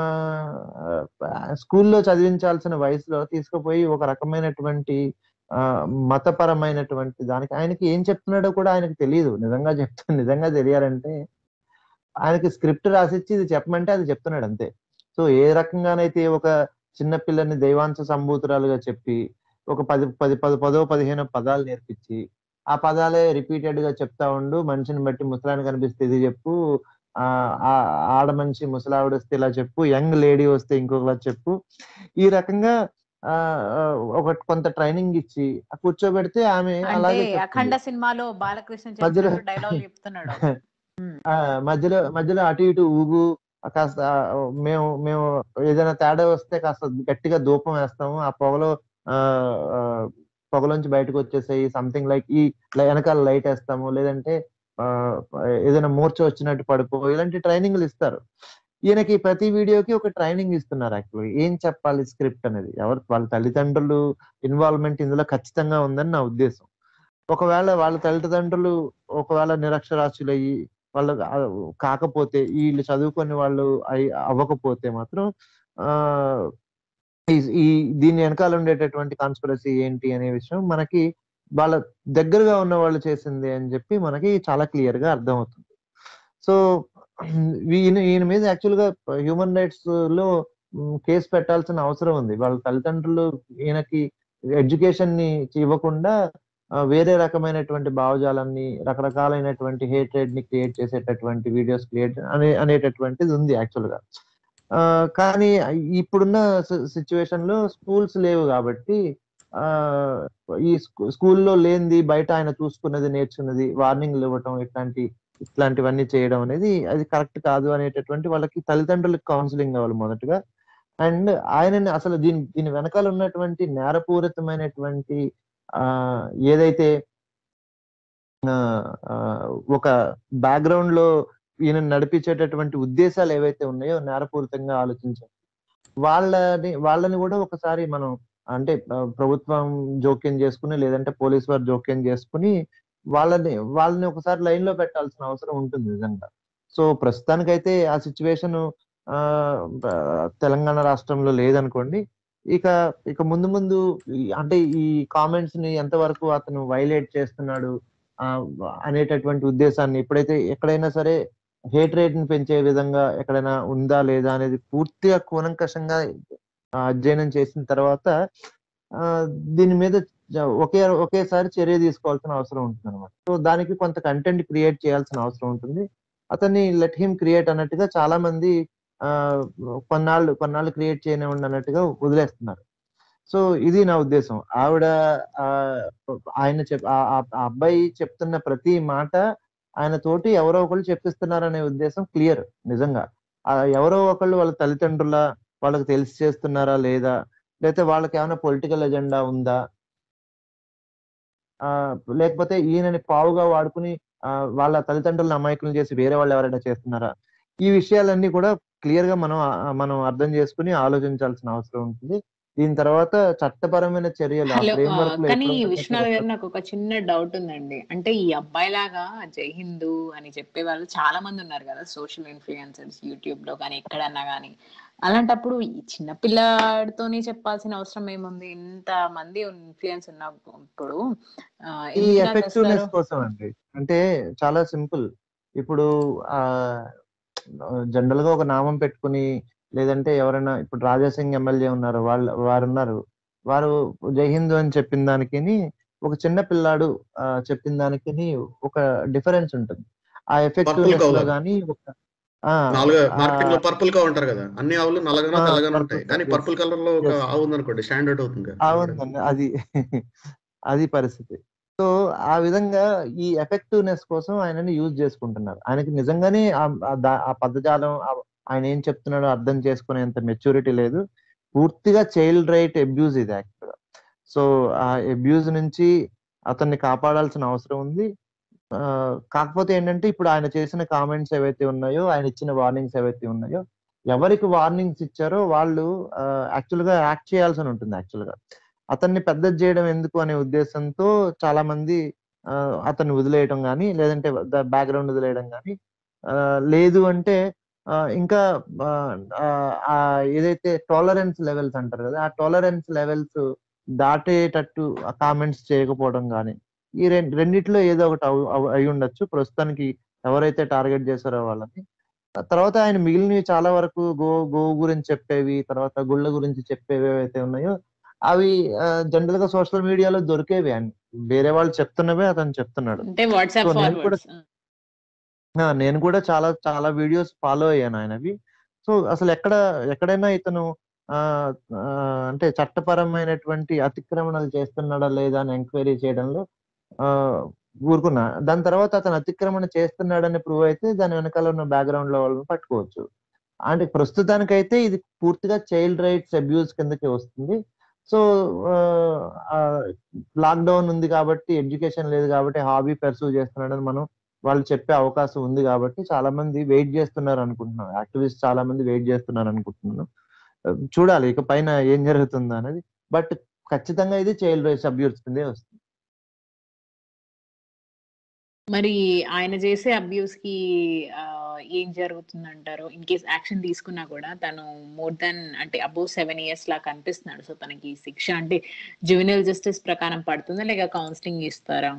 స్కూల్లో చదివించాల్సిన వయసులో తీసుకుపోయి ఒక రకమైనటువంటి ఆ మతపరమైనటువంటి దానికి ఆయనకి ఏం చెప్తున్నాడో కూడా ఆయనకు తెలియదు నిజంగా చెప్తా నిజంగా తెలియాలంటే ఆయనకి స్క్రిప్ట్ రాసిచ్చి ఇది చెప్పమంటే అది చెప్తున్నాడు అంతే సో ఏ రకంగానైతే ఒక చిన్న పిల్లని దైవాంశ సంభూతురాలుగా చెప్పి ఒక పది పది పది పదో పదిహేను పదాలు నేర్పించి ఆ పదాలే రిపీటెడ్ గా చెప్తా ఉండు మనిషిని బట్టి ముసలాన్ని కనిపిస్తే ఇది చెప్పు ఆ ఆ- ఆడ మనిషి ముసలావిడ వస్తే ఇలా చెప్పు యంగ్ లేడీ వస్తే ఇంకొకలా చెప్పు ఈ రకంగా ఆ ఆ, ఒక కొంత ట్రైనింగ్ ఇచ్చి ఆ కూర్చోబెడితే ఆమె అంటే అలాగే అఖండ చెప్తుంది. సినిమాలో బాలకృష్ణ మధ్యలో- చెప్పినట్టు డైలాగ్ చెప్తున్నాడు ఉమ్. ఆ మధ్యలో మధ్యలో అటు ఇటు ఊగు ఆ కాస్త ఆ, మేము మేము ఏదైనా తేడా వస్తే కాస్త గట్టిగా ధూపం వేస్తాము ఆ పొగలో ఆ, ఆ, పొగలోంచి బయటకు వచ్చేసాయి సంథింగ్ లైక్ ఈ లై- వెనకాల లైట్ వేస్తాము లేదంటే ఆ, ఏదైనా మూర్ఛ వచ్చినట్టు పడిపో ఇలాంటి ట్రైనింగ్లు ఇస్తారు ఈయనకి ప్రతి వీడియోకి ఒక ట్రైనింగ్ ఇస్తున్నారు యాక్చువల్గా ఏం చెప్పాలి స్క్రిప్ట్ అనేది ఎవరు వాళ్ళ తల్లిదండ్రులు ఇన్వాల్వ్మెంట్ ఇందులో ఖచ్చితంగా ఉందని నా ఉద్దేశం ఒకవేళ వాళ్ళ తల్లిదండ్రులు ఒకవేళ నిరక్షరాస్యులు అయ్యి వాళ్ళు ఆ, కాకపోతే వీళ్ళు చదువుకొని వాళ్ళు అయి- అవ్వకపోతే మాత్రం ఆ ఈ- ఈ దీని వెనకాల ఉండేటటువంటి కాన్స్పిరసీ ఏంటి అనే విషయం మనకి వాళ్ళ దగ్గరగా ఉన్న వాళ్ళు చేసింది అని చెప్పి మనకి చాలా క్లియర్ గా అర్థమవుతుంది సో ఈయన ఈయన మీద యాక్చువల్ గా హ్యూమన్ రైట్స్ లో కేసు పెట్టాల్సిన అవసరం ఉంది వాళ్ళ తల్లిదండ్రులు ఈయనకి ఎడ్యుకేషన్ ని ఇవ్వకుండా ఆ, వేరే రకమైనటువంటి భావజాలాన్ని రకరకాలైనటువంటి హేట్రేడ్ ని క్రియేట్ చేసేటటువంటి వీడియోస్ క్రియేట్ అనే అనేటటువంటిది ఉంది యాక్చువల్ గా ఆ, కానీ ఇప్పుడున్న సిచ్యువేషన్ లో స్కూల్స్ లేవు కాబట్టి ఆ ఈ స్కూ- స్కూల్లో లేనిది బయట ఆయన చూసుకున్నది నేర్చుకున్నది వార్నింగ్లు ఇవ్వటం ఇట్లాంటి ఇట్లాంటివన్నీ చేయడం అనేది అది కరెక్ట్ కాదు అనేటటువంటి వాళ్ళకి తల్లిదండ్రులకు కౌన్సిలింగ్ కావాలి మొదటగా అండ్ ఆయనని అసలు దీని దీని వెనకాల ఉన్నటువంటి నేరపూరితమైనటువంటి ఆ ఏదైతే ఆ, ఆ, ఒక బ్యాక్గ్రౌండ్ లో ఈయన నడిపించేటటువంటి ఉద్దేశాలు ఏవైతే ఉన్నాయో నేరపూరితంగా ఆలోచించాలి వాళ్ళని వాళ్ళని కూడా ఒకసారి మనం అంటే ఆ, ప్రభుత్వం జోక్యం చేసుకుని లేదంటే పోలీస్ వారు జోక్యం చేసుకుని వాళ్ళని వాళ్ళని ఒకసారి లైన్ లో పెట్టాల్సిన అవసరం ఉంటుంది నిజంగా సో ప్రస్తుతానికైతే ఆ సిచ్యువేషన్ ఆ తెలంగాణ రాష్ట్రంలో లేదనుకోండి ఇక ఇక ముందు ముందు ఈ- అంటే ఈ కామెంట్స్ ని ఎంతవరకు అతను వైలేట్ చేస్తున్నాడు ఆ, అనేటటువంటి ఉద్దేశాన్ని ఎప్పుడైతే ఎక్కడైనా సరే హేట్ రేట్ ని పెంచే విధంగా ఎక్కడైనా ఉందా లేదా అనేది పూర్తిగా కూలంకషంగా ఆ, అధ్యయనం చేసిన తర్వాత ఆ, దీని మీద జ- ఒకే ఒకేసారి చర్య తీసుకోవాల్సిన అవసరం ఉంటుంది అనమాట సో దానికి కొంత కంటెంట్ క్రియేట్ చేయాల్సిన అవసరం ఉంటుంది అతన్ని లెట్ హిమ్ క్రియేట్ అన్నట్టుగా చాలా మంది ఆ కొన్నాళ్ళు కొన్నాళ్ళు క్రియేట్ చేయనివ్వండి అన్నట్టుగా వదిలేస్తున్నారు సో ఇది నా ఉద్దేశం ఆవిడ ఆ, ఆయన చెప్ ఆ ఆ- ఆ అబ్బాయి చెప్తున్న ప్రతి మాట ఆయన తోటి ఎవరో ఒకళ్ళు చెప్పిస్తున్నారనే ఉద్దేశం క్లియర్ నిజంగా ఆ ఎవరో ఒకళ్ళు వాళ్ళ తల్లిదండ్రుల వాళ్ళకి తెలిసి చేస్తున్నారా లేదా లేకపోతే వాళ్ళకి ఏమైనా పొలిటికల్ ఎజెండా ఉందా ఆ లేకపోతే ఈయనని పావుగా వాడుకుని ఆ, వాళ్ళ తల్లిదండ్రులను అమాయకులు చేసి వేరే వాళ్ళు ఎవరైనా చేస్తున్నారా ఈ విషయాలన్నీ కూడా క్లియర్ గా మనం ఆ, మనం అర్థం చేసుకుని ఆలోచించాల్సిన అవసరం ఉంటుంది దీని తర్వాత చట్టపరమైన చర్యలు ఆ హలో framework లో కానీ ఎప్పుడైతే విశ్వనాథ్ గారు నాకు ఒక చిన్న డౌట్ ఉందండి అంటే ఈ అబ్బాయి లాగా జై హిందూ అని చెప్పే వాళ్ళు చాలా మంది ఉన్నారు కదా సోషల్ ఇన్ఫ్లుయెన్సర్స్ యూట్యూబ్ లో కానీ ఎక్కడన్నా కానీ అలాంటప్పుడు ఈ చిన్న పిల్లాడితోనే చెప్పాల్సిన అవసరం ఏముంది ఇంత మంది ఇన్ఫ్లుయెన్స్ ఉన్నప్పుడు ఆ, ఈ ఎందుకు ఇలా ఎఫెక్టివ్నెస్ తెస్తారు? కోసం అండి అంటే చాలా సింపుల్ ఇప్పుడు ఆ జనరల్ గా ఒక నామం పెట్టుకుని లేదంటే ఎవరైనా ఇప్పుడు రాజాసింగ్ ఎమ్మెల్యే ఉన్నారు వాళ్ళు వారు ఉన్నారు వారు జై హిందూ అని చెప్పిన దానికి ఒక చిన్న పిల్లాడు ఆ, చెప్పిన దానికి ఒక డిఫరెన్స్ ఉంటుంది ఆ ఎఫెక్టివ్నెస్ లో cow. కానీ ఒక ఆ, నాలుగు ఆ, మార్కెటింగ్ లో పర్పుల్ గా ఉంటారు కదా అన్ని ఆవులు నల్లగానో ఆ, తెల్లగానో purple ఉంటాయి cow, కానీ yes. పర్పుల్ కలర్ లో ఒక Yes. ఆవు ఉందనుకోండి స్టాండ్ అవుట్ అవుతుంది కదా. అవునండి అది అది పరిస్థితి సో ఆ విధంగా ఈ ఎఫెక్టివ్నెస్ కోసం ఆయనని యూజ్ చేసుకుంటున్నారు ఆయనకి నిజంగానే ఆ- ఆ దా- ఆ పదజాలం ఆ- ఆయన ఏం చెప్తున్నాడో అర్థం చేసుకునేంత మెచ్యూరిటీ లేదు పూర్తిగా చైల్డ్ రైట్ అబ్యూజ్ ఇది యాక్చువల్గా సో ఆ అబ్యూజ్ నుంచి అతన్ని కాపాడాల్సిన అవసరం ఉంది ఆ, కాకపోతే ఏంటంటే ఇప్పుడు ఆయన చేసిన కామెంట్స్ ఏవైతే ఉన్నాయో ఆయన ఇచ్చిన వార్నింగ్స్ ఏవైతే ఉన్నాయో ఎవరికి వార్నింగ్స్ ఇచ్చారో వాళ్ళు యాక్చువల్ గా యాక్ట్ చేయాల్సి ఉంటుంది యాక్చువల్ గా అతన్ని పెద్ద చేయడం ఎందుకు అనే ఉద్దేశంతో చాలా మంది ఆ, అతన్ని వదిలేయడం కానీ లేదంటే బ్యాక్గ్రౌండ్ వదిలేయడం కానీ లేదు అంటే ఆ, ఇంకా ఆ, ఆ, ఆ ఏదైతే టాలరెన్స్ లెవెల్స్ అంటారు కదా ఆ టాలరెన్స్ లెవెల్స్ దాటేటట్టు కామెంట్స్ చేయకపోవడం కానీ ఈ రెండు రెండిట్లో ఏదో ఒకటి అవు- అవు- అయి ఉండొచ్చు ప్రస్తుతానికి ఎవరైతే టార్గెట్ చేశారో వాళ్ళని ఆ తర్వాత ఆయన మిగిలినవి చాలా వరకు గో గో గురించి చెప్పేవి తర్వాత గుళ్ళ గురించి చెప్పేవి ఏవైతే ఉన్నాయో అవి జనరల్ గా సోషల్ మీడియాలో దొరికేవి అని వేరే వాళ్ళు చెప్తున్నవే అతను చెప్తున్నాడు అంటే వాట్సాప్ So, నేను కూడా- ఫార్వర్డ్స్ ఆ, నేను కూడా చాలా చాలా వీడియోస్ ఫాలో అయ్యాను ఆయనవి సో అసలు ఎక్కడ ఎక్కడైనా ఇతను ఆ ఆ, అంటే చట్టపరమైనటువంటి అతిక్రమణలు చేస్తున్నాడా లేదా అని ఎంక్వైరీ చేయడంలో ఆ ఊరుకున్నా దాని తర్వాత అతను అతిక్రమణ చేస్తున్నాడని ప్రూవ్ అయితే దాని వెనకాల ఉన్న బ్యాక్గ్రౌండ్ లో వాళ్ళని పట్టుకోవచ్చు అంటే ప్రస్తుతానికైతే ఇది పూర్తిగా చైల్డ్ రైట్స్ అబ్యూస్ కిందకి వస్తుంది సో లాక్డౌన్ ఉంది కాబట్టి ఎడ్యుకేషన్ లేదు కాబట్టి హాబీ పర్సూ చేస్తున్నాడని మనం వాళ్ళు చెప్పే అవకాశం ఉంది కాబట్టి చాలా మంది వెయిట్ చేస్తున్నారు అనుకుంటున్నాను యాక్టివిస్ట్ చాలా మంది వెయిట్ చేస్తున్నారు అనుకుంటున్నాను ఆ, చూడాలి ఇక పైన ఏం జరుగుతుందో అనేది బట్ ఖచ్చితంగా ఇది చైల్డ్ రైట్స్ అబ్యూస్ కిందే వస్తుంది మరి ఆయన చేసే అబ్యూస్ కి ఆ, ఏం జరుగుతుందంటారు ఇన్ కేస్ యాక్షన్ తీసుకున్నా కూడా తను మోర్ దెన్ అంటే అబౌవ్ సెవెన్ ఇయర్స్ లా కనిపిస్తున్నాడు సో తనకి శిక్ష అంటే జువెనల్ జస్టిస్ ప్రకారం పడుతుందా లేక కౌన్సిలింగ్ ఇస్తారా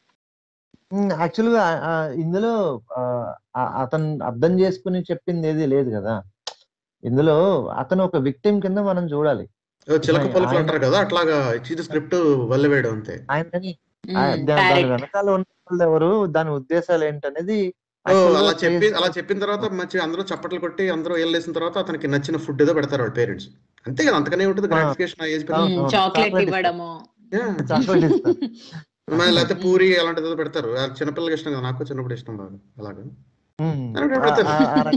యాక్చువల్ గా ఆ, ఇందులో ఆ, ఆ- అతను అర్థం చేసుకుని చెప్పింది ఏది లేదు కదా ఇందులో అతను ఒక విక్టిమ్ కింద మనం చూడాలి ఏదో చిలక ఆయన- పలుకులు అంటారు కదా అట్లాగా ఇచ్చిన స్క్రిప్ట్ వల్లవేయడం అంతే ఆయనని మ్మ్, ఆ- దా- దాని direct. వెనకాల ఉన్న వాళ్ళు ఎవరు దాని ఉద్దేశాలు ఏంటనేది ఓ, actual గా అలా చెప్పి trace- అలా చెప్పిన తర్వాత మంచి అందరూ చప్పట్లు కొట్టి అందరూ వెళ్ళేసిన తర్వాత అతనికి నచ్చిన ఫుడ్ ఏదో పెడతారు వాళ్ళ పేరెంట్స్ అంతే కదా అంతకనే ఉంటుంది ఆ. గ్రాటిఫికేషన్ ఏజ్ అవును, మ్మ్, అవును. చాక్లెట్ chocolate ఇవ్వడము చాక్లెట్ ఇస్తారు లేకపోతే పూరి అలాంటిది ఏదో పెడతారు ఆ చిన్నపిల్లలకి ఇష్టం కదా నాకు చిన్నప్పుడు ఇష్టం బాగా అలాగా మ్మ్. అలాంటివి ఆ- పెడతారు. ఆ- ఆ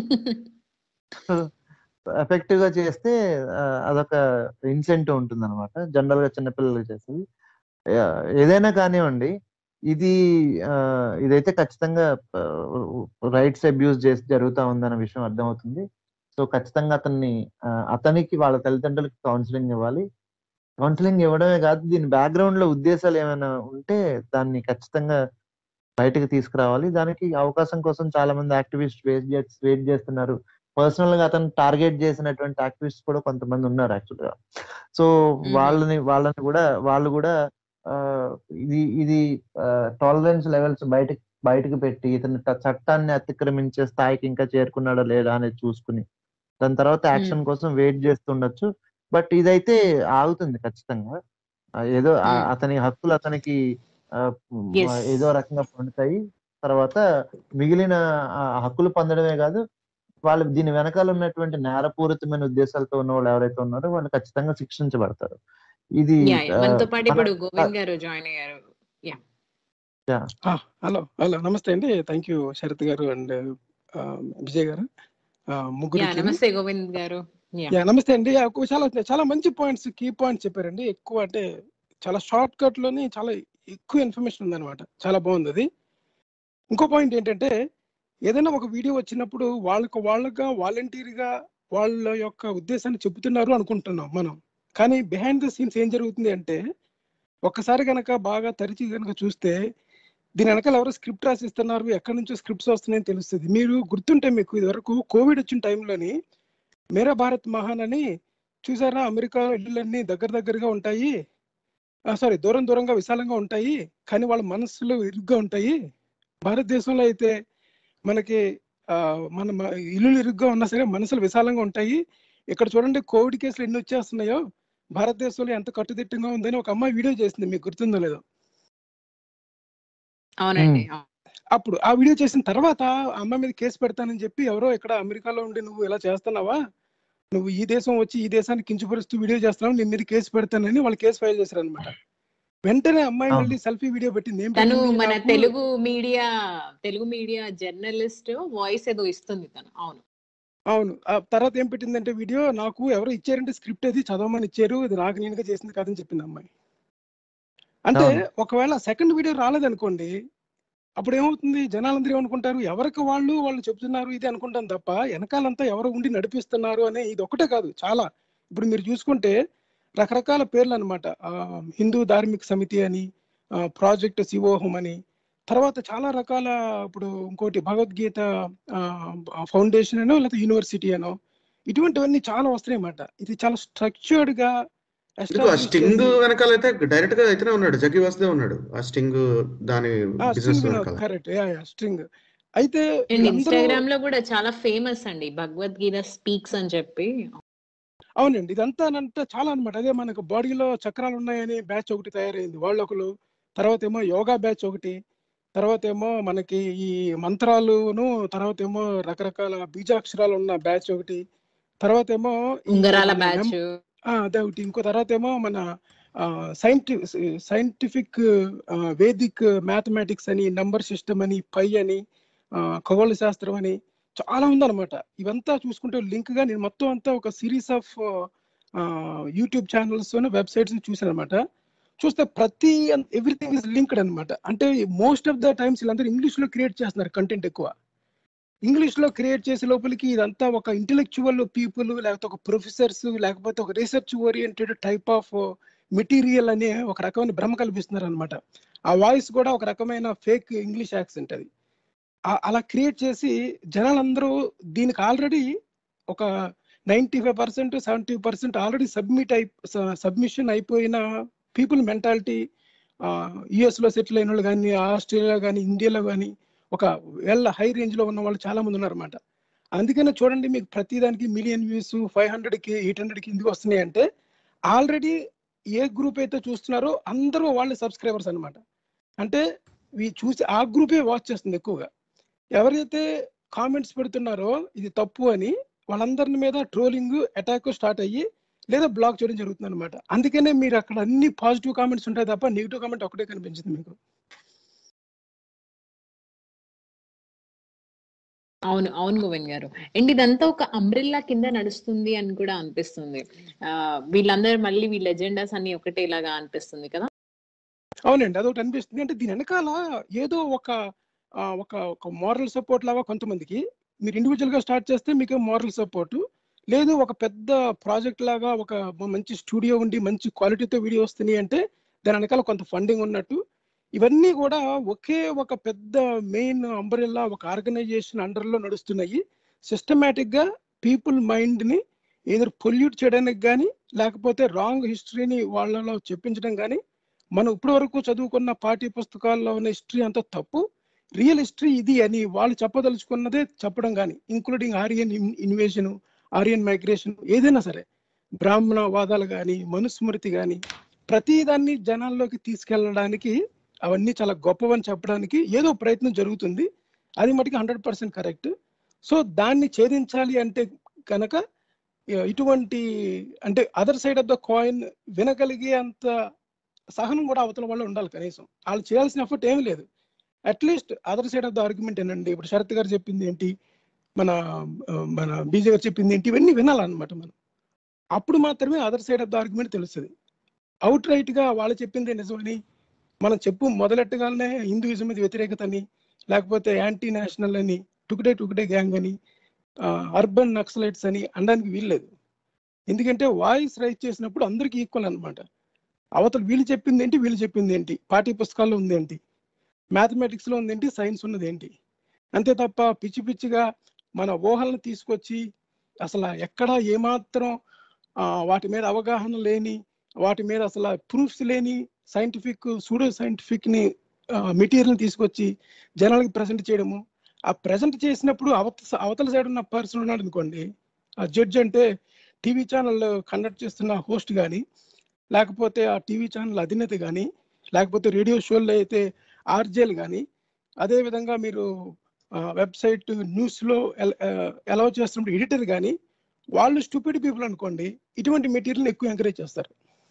రక- ఎఫెక్టివ్ గా చేస్తే ఆ, అదొక ఇన్సెంటివ్ ఉంటుంది అనమాట జనరల్ గా చిన్నపిల్లలకి చేసేది యా, ఏదైనా కానివ్వండి ఇది ఆ, ఇదైతే ఖచ్చితంగా రైట్స్ అబ్యూస్ చేసి జరుగుతా ఉందన్న విషయం అర్థమవుతుంది సో ఖచ్చితంగా అతన్ని ఆ, అతనికి వాళ్ళ తల్లిదండ్రులకి కౌన్సిలింగ్ ఇవ్వాలి కౌన్సిలింగ్ ఇవ్వడమే కాదు దీని బ్యాక్గ్రౌండ్ లో ఉద్దేశాలు ఏమైనా ఉంటే దాన్ని ఖచ్చితంగా బయటకు తీసుకురావాలి దానికి అవకాశం కోసం చాలా మంది యాక్టివిస్ట్ వెయిట్ చేసి వెయిట్ చేస్తున్నారు పర్సనల్ గా అతను టార్గెట్ చేసినటువంటి యాక్టివిస్ట్ కూడా కొంతమంది ఉన్నారు యాక్చువల్ గా సో వాళ్ళని వాళ్ళని కూడా వాళ్ళు కూడా ఆ, ఇది ఇది టాలరెన్స్ లెవెల్స్ బయటకి బయటకు పెట్టి ఇతను ట- చట్టాన్ని అతిక్రమించే స్థాయికి ఇంకా చేరుకున్నాడా లేదా అనేది చూసుకుని దాని తర్వాత యాక్షన్ కోసం వెయిట్ చేస్తుండొచ్చు బట్ ఇదైతే ఆగుతుంది ఖచ్చితంగా ఆ, ఏదో ఆ- Hmm. అతని హక్కులు అతనికి ఆ, Yes. ఏదో రకంగా పొందుతాయి తర్వాత మిగిలిన ఆ హక్కులు పొందడమే కాదు వాళ్ళు దీని వెనకాల ఉన్నటువంటి నేరపూరితమైన ఉద్దేశాలతో ఉన్న వాళ్ళు ఎవరైతే ఉన్నారో వాళ్ళు ఖచ్చితంగా శిక్షించబడతారు ఇది Yeah, yeah. ఆ, మనతో పాటు మన- ఇప్పుడు గోవింద్ గారు జాయిన్ అయ్యారు ఆ, హలో హలో నమస్తే అండి thank you Sarath garu and Vijay గారు ఆ, యా ముగ్గురికి నమస్తే గోవింద్ గారు యా యా, నమస్తే అండి ఆ, ఒక చాలా చాలా మంచి పాయింట్స్ కీ పాయింట్స్ చెప్పారండి ఎక్కువ అంటే చాలా షార్ట్ కట్ లోని చాలా ఎక్కువ ఇన్ఫర్మేషన్ ఉందన్నమాట చాలా బాగుంది అది ఇంకో పాయింట్ ఏంటంటే ఏదైనా ఒక వీడియో వచ్చినప్పుడు వాళ్ళకు వాళ్ళగా వాలంటీర్గా వాళ్ళ యొక్క ఉద్దేశాన్ని చెబుతున్నారు అనుకుంటున్నాం మనం కానీ బిహైండ్ ద సీన్స్ ఏం జరుగుతుంది అంటే ఒక్కసారి కనుక బాగా తరిచి కనుక చూస్తే దీని వెనకాల ఎవరో స్క్రిప్ట్ రాసిస్తున్నారు ఎక్కడి నుంచో స్క్రిప్ట్స్ వస్తున్నాయని తెలుస్తుంది మీరు గుర్తుంటే మీకు ఇదివరకు కోవిడ్ వచ్చిన టైంలోని మేరా భారత్ మహాన్ అని చూసారా అమెరికా ఇళ్ళన్నీ దగ్గర దగ్గరగా ఉంటాయి సారీ దూరం దూరంగా విశాలంగా ఉంటాయి కానీ వాళ్ళ మనసులు ఇరుగ్గా ఉంటాయి భారతదేశంలో అయితే మనకి ఆ, మన మ- ఇల్లులు ఇరుగ్గా ఉన్నా సరే మనసులు విశాలంగా ఉంటాయి ఇక్కడ చూడండి కోవిడ్ కేసులు ఎన్ని వచ్చేస్తున్నాయో భారతదేశంలో ఎంత కట్టుదిట్టంగా ఉందని ఒక అమ్మాయి వీడియో చేసింది మీకు గుర్తుందో లేదో అవునండి అప్పుడు ఆ వీడియో చేసిన తర్వాత ఆ అమ్మాయి మీద కేసు పెడతానని చెప్పి ఎవరో ఇక్కడ అమెరికాలో ఉండి నువ్వు ఇలా చేస్తున్నావా నువ్వు ఈ దేశం వచ్చి ఈ దేశాన్ని కించపరుస్తూ వీడియో చేస్తున్నావు నీ మీద కేసు పెడతానని వాళ్ళు కేసు ఫైల్ చేశారు అనమాట వెంటనే అమ్మాయి అవును. మళ్ళీ సెల్ఫీ వీడియో పెట్టింది ఏం తను పెట్టింది మన నాకు- Telugu media Telugu media journalist voice ఏదో ఇస్తుంది తను అవును అవును ఆ తర్వాత ఏం పెట్టిందంటే వీడియో నాకు ఎవరో ఇచ్చారంటే స్క్రిప్ట్ అది చదవమని ఇచ్చారు ఇది నాకు నేనుగా చేసింది కాదని చెప్పింది అమ్మాయి అంటే అవును. ఒకవేళ సెకండ్ వీడియో రాలేదనుకోండి అప్పుడు ఏమవుతుంది జనాలందరూ ఏమనుకుంటారు ఎవరికి వాళ్ళు వాళ్ళు చెప్తున్నారు ఇది అనుకుంటాం తప్ప వెనకాలంతా ఎవరు ఉండి నడిపిస్తున్నారు అనే ఇది ఒకటే కాదు చాలా ఇప్పుడు మీరు చూసుకుంటే రకరకాల పేర్లు అనమాట హిందూ ధార్మిక సమితి అని ఆ, ప్రాజెక్ట్ శివోహం అని తర్వాత చాలా రకాల ఇప్పుడు ఇంకోటి భగవద్గీత ఆ, ఫౌండేషన్ అనో లేకపోతే యూనివర్సిటీ అనో ఇటువంటివన్నీ చాలా వస్తాయి అన్నమాట ఇది చాలా స్ట్రక్చర్డ్ గా ఇదిగో ఆ establish స్టింగ్ చేసి- వెనకాల అయితే డైరెక్ట్ గా అయితేనే ఉన్నాడు జగ్గి వాసుదేవ్ ఉన్నాడు ఆ స్టింగ్ దాని ఆ బిజినెస్ స్ట్రింగ్ వెనకాల కరెక్ట్ యా యా స్ట్రింగ్ అయితే అండ్ వీళ్ళందరూ- ఇన్స్టాగ్రామ్ లో కూడా చాలా ఫేమస్ అండి భగవద్గీత స్పీక్స్ అని చెప్పి అవునండి ఇదంతా అంటే చాలా అన్నమాట అదే మనకు బాడీలో చక్రాలు ఉన్నాయని బ్యాచ్ ఒకటి తయారైంది వాళ్ళు ఒకరు తర్వాత ఏమో యోగా బ్యాచ్ ఒకటి తర్వాత ఏమో మనకి ఈ మంత్రాలును తర్వాత ఏమో రకరకాల బీజాక్షరాలు ఉన్న బ్యాచ్ ఒకటి తర్వాత ఏమో ఈ ఉంగరాల మన బ్యాచ్ మెం- ఆ, అదే ఒకటి ఇంకో తర్వాత ఏమో మన సైంటి సైంటిఫిక్ వేదిక్ మ్యాథమెటిక్స్ అని నంబర్ సిస్టమ్ అని పై అని ఆ, ఖగోళ శాస్త్రం అని చాలా ఉందన్నమాట ఇవంతా చూసుకుంటే లింక్ గా నేను మొత్తం అంతా ఒక series of YouTube channels websites చూసాను అనమాట చూస్తే ప్రతి ఎవ్రీథింగ్ ఇస్ లింక్డ్ అనమాట అంటే మోస్ట్ ఆఫ్ ద టైమ్స్ వీళ్ళందరూ ఇంగ్లీష్ లో క్రియేట్ చేస్తున్నారు కంటెంట్ ఎక్కువ ఇంగ్లీష్ లో క్రియేట్ చేసే లోపలికి ఇదంతా ఒక ఇంటెలెక్చువల్ పీపుల్ లేకపోతే ఒక ప్రొఫెసర్స్ లేకపోతే ఒక research oriented type of material అనే ఒక రకమైన భ్రమ కల్పిస్తున్నారు అనమాట ఆ వాయిస్ కూడా ఒక రకమైన ఫేక్ ఇంగ్లీష్ యాక్సెంట్ అది ఆ- అలా క్రియేట్ చేసి జనాలందరూ దీనికి ఆల్రెడీ ఒక ninety five percent seventy percent already submit అయి సబ్మిషన్ అయిపోయిన పీపుల్ మెంటాలిటీ యుఎస్లో సెటిల్ అయిన వాళ్ళు కానీ ఆస్ట్రేలియా కానీ ఇండియాలో కానీ ఒక వెల్ హై రేంజ్లో ఉన్న వాళ్ళు చాలా మంది ఉన్నారన్నమాట అందుకనే చూడండి మీకు ప్రతి దానికి మిలియన్ వ్యూస్ ఫైవ్ హండ్రెడ్కి ఎయిట్ హండ్రెడ్కి ఎందుకు వస్తున్నాయి అంటే ఆల్రెడీ ఏ గ్రూప్ అయితే చూస్తున్నారో అందరూ వాళ్ళ సబ్స్క్రైబర్స్ అన్నమాట అంటే ఇవి చూసి ఆ గ్రూపే వాచ్ చేస్తుంది ఎక్కువగా ఎవరైతే కామెంట్స్ పెడుతున్నారో ఇది తప్పు అని వాళ్ళందరి మీద ట్రోలింగ్ అటాక్ స్టార్ట్ అయ్యి లేదా బ్లాక్ చేయడం జరుగుతుంది అనమాట అందుకనే మీరు అక్కడ అన్ని పాజిటివ్ కామెంట్స్ ఉంటాయి తప్ప నెగిటివ్ కామెంట్ ఒకటే కనిపించింది మీకు అవును అవును గోవింద్ గారు అండ్ ఇదంతా ఒక అంబ్రిల్లా కింద నడుస్తుంది అని కూడా అనిపిస్తుంది ఆ, వీళ్ళందరూ మళ్ళీ వీళ్ళ ఎజెండాస్ అన్ని ఒకటేలాగా అనిపిస్తుంది కదా అవునండి అదొకటి అనిపిస్తుంది అంటే దీని వెనకాల ఏదో ఒక ఆ, ఒక ఒక మోరల్ సపోర్ట్ లాగా కొంతమందికి మీరు ఇండివిజువల్ గా స్టార్ట్ చేస్తే మీకు మోరల్ సపోర్ట్ లేదు ఒక పెద్ద ప్రాజెక్ట్ లాగా ఒక మంచి స్టూడియో ఉండి మంచి క్వాలిటీతో వీడియో వస్తున్నాయి అంటే దాని వెనకాల కొంత ఫండింగ్ ఉన్నట్టు ఇవన్నీ కూడా ఒకే ఒక పెద్ద మెయిన్ అంబరెల్లా ఒక ఆర్గనైజేషన్ అండర్లో నడుస్తున్నాయి సిస్టమేటిక్ గా పీపుల్ మైండ్ ని ఏదో పొల్యూట్ చేయడానికి కానీ లేకపోతే రాంగ్ హిస్టరీని వాళ్ళలో చెప్పించడం కానీ మనం ఇప్పటి వరకు చదువుకున్న పాఠ్య పుస్తకాల్లో ఉన్న హిస్టరీ అంతా తప్పు రియల్ హిస్టరీ ఇది అని వాళ్ళు చెప్పదలుచుకున్నదే చెప్పడం కానీ including Aryan invasion Aryan migration ఏదైనా సరే బ్రాహ్మణ వాదాలు కానీ మనుస్మృతి కానీ ప్రతిదాన్ని జనాల్లోకి తీసుకెళ్ళడానికి అవన్నీ చాలా గొప్పవని చెప్పడానికి ఏదో ప్రయత్నం జరుగుతుంది అది మటుకు హండ్రెడ్ పర్సెంట్ కరెక్ట్ సో దాన్ని ఛేదించాలి అంటే కనుక ఇ- ఇటువంటి అంటే other side of the coin వినగలిగే అంత సహనం కూడా అవతల వాళ్ళు ఉండాలి కనీసం వాళ్ళు చేయాల్సిన ఎఫర్ట్ ఏమీ లేదు at least other side of the argument ఏంటండి ఇప్పుడు శరత్ గారు చెప్పింది ఏంటి మన ఆ, మన బీజే గారు చెప్పింది ఏంటి ఇవన్నీ వినాలన్నమాట మనం అప్పుడు మాత్రమే other side of the argument తెలుస్తుంది అవుట్ రైట్ గా వాళ్ళు చెప్పిందే నిజమని మనం చెప్పు మొదలెట్టగానే హిందూయిజం మీద వ్యతిరేకత అని లేకపోతే యాంటీ నేషనల్ అని టుకుడే టుకుడే గ్యాంగ్ అని అర్బన్ నక్సలైట్స్ అని అనడానికి వీల్లేదు ఎందుకంటే వాయిస్ రైజ్ చేసినప్పుడు అందరికీ ఈక్వల్ అన్నమాట అవతల వీళ్ళు చెప్పింది ఏంటి వీళ్ళు చెప్పింది ఏంటి పాఠ్య పుస్తకాల్లో ఉంది ఏంటి మ్యాథమెటిక్స్ లో ఉంది ఏంటి సైన్స్ ఉన్నది ఏంటి అంతే తప్ప పిచ్చి పిచ్చిగా మన ఊహలను తీసుకొచ్చి అసలు ఎక్కడ ఏమాత్రం ఆ, వాటి మీద అవగాహన లేని వాటి మీద అసలు ప్రూఫ్స్ లేని సైంటిఫిక్ సూడో సైంటిఫిక్ ని మెటీరియల్ తీసుకొచ్చి జనాలకి ప్రజెంట్ చేయడము ఆ ప్రజెంట్ చేసినప్పుడు అవత అవతల సైడ్ ఉన్న పర్సన్ ఉన్నాడు అనుకోండి ఆ జడ్జ్ అంటే టీవీ ఛానల్ కండక్ట్ చేస్తున్న హోస్ట్ కానీ లేకపోతే ఆ టీవీ ఛానల్ అధినేత కానీ లేకపోతే రేడియో షోల్లో అయితే ఆర్జేలు కానీ అదే విధంగా మీరు వెబ్సైట్ న్యూస్లో అలౌ చేస్తున్నప్పుడు ఎడిటర్ కానీ వాళ్ళు స్టూపిడ్ పీపుల్ అనుకోండి ఇటువంటి మెటీరియల్ ఎక్కువ ఎంకరేజ్ చేస్తారు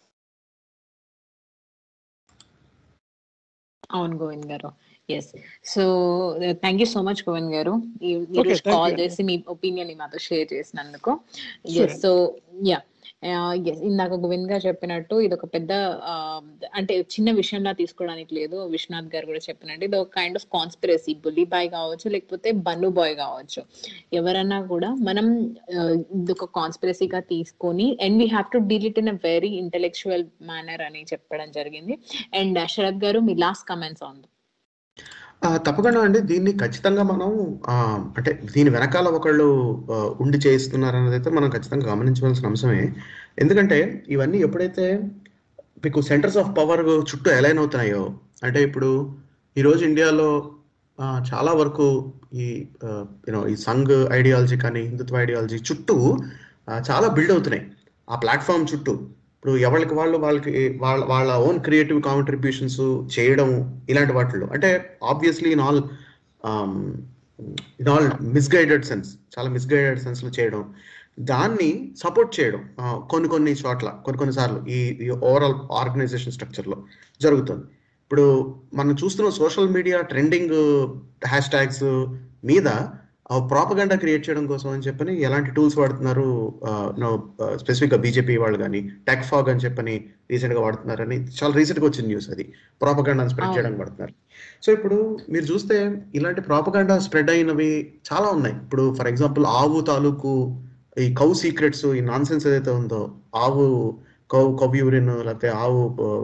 అవును Govind garu yes so thank you so much Govind garu ఈ ఈ Okay, రోజు thank కాల్ you. చేసి మీ ఒపీనియన్ మాతో షేర్ చేసినందుకు Sure. Yes so yeah yes ఇందాక గోవింద్ గారు చెప్పినట్టు ఇది ఒక పెద్ద ఆ, అంటే చిన్న విషయంలా తీసుకోవడానికి లేదు విశ్వనాథ్ గారు కూడా చెప్పినట్టు ఇది ఒక kind of conspiracy Bulli Bai కావచ్చు లేకపోతే బన్ను బాయ్ కావచ్చు ఎవరన్నా కూడా మనం ఆ, ఇది ఒక కాన్స్పిరసీగా తీసుకొని and we have to deal it in a very intellectual manner అని చెప్పడం జరిగింది అండ్ శరత్ గారు మీ లాస్ట్ కమెంట్స్ ఆన్ ఆ, తప్పకుండా అండి దీన్ని ఖచ్చితంగా మనం ఆ, అంటే దీని వెనకాల ఒకళ్ళు ఆ, ఉండి చేయిస్తున్నారు అనేది అయితే మనం ఖచ్చితంగా గమనించవలసిన అంశమే ఎందుకంటే ఇవన్నీ ఎప్పుడైతే మీకు సెంటర్స్ ఆఫ్ పవర్ చుట్టూ అలైన్ అవుతున్నాయో అంటే ఇప్పుడు ఈరోజు ఇండియాలో ఆ, చాలా వరకు ఈ యూనో ఈ సంఘ్ ఐడియాలజీ కానీ హిందుత్వ ఐడియాలజీ చుట్టూ ఆ, చాలా బిల్డ్ అవుతున్నాయి ఆ ప్లాట్ఫామ్ చుట్టూ ఇప్పుడు ఎవరికి వాళ్ళు వాళ్ళకి వాళ్ళ వాళ్ళ ఓన్ క్రియేటివ్ కాంట్రిబ్యూషన్స్ చేయడం ఇలాంటి వాటిల్లో అంటే obviously in all in all misguided sense చాలా మిస్గైడెడ్ సెన్స్లో చేయడం దాన్ని సపోర్ట్ చేయడం ఆ, కొన్ని కొన్ని చోట్ల కొన్ని కొన్ని సార్లు ఈ ఈ ఓవరాల్ ఆర్గనైజేషన్ స్ట్రక్చర్లో జరుగుతుంది ఇప్పుడు మనం చూస్తున్న social media trending hashtags మీద ప్రాపగండా క్రియేట్ చేయడం కోసం అని చెప్పని ఎలాంటి టూల్స్ వాడుతున్నారు స్పెసిఫిక్గా బీజేపీ వాళ్ళు కానీ టెక్ ఫాగ్ అని చెప్పని రీసెంట్గా వాడుతున్నారని చాలా రీసెంట్గా వచ్చిన న్యూస్ అది ప్రాపగండా స్ప్రెడ్ అవును. చేయడానికి వాడుతున్నారు సో ఇప్పుడు మీరు చూస్తే ఇలాంటి ప్రాపగండా స్ప్రెడ్ అయినవి చాలా ఉన్నాయి ఇప్పుడు ఫర్ ఎగ్జాంపుల్ ఆవు తాలూకు ఈ కౌ సీక్రెట్స్ ఈ నాన్ సెన్స్ ఏదైతే ఉందో ఆవు కౌ కౌ యూరిన్ లేకపోతే ఆవు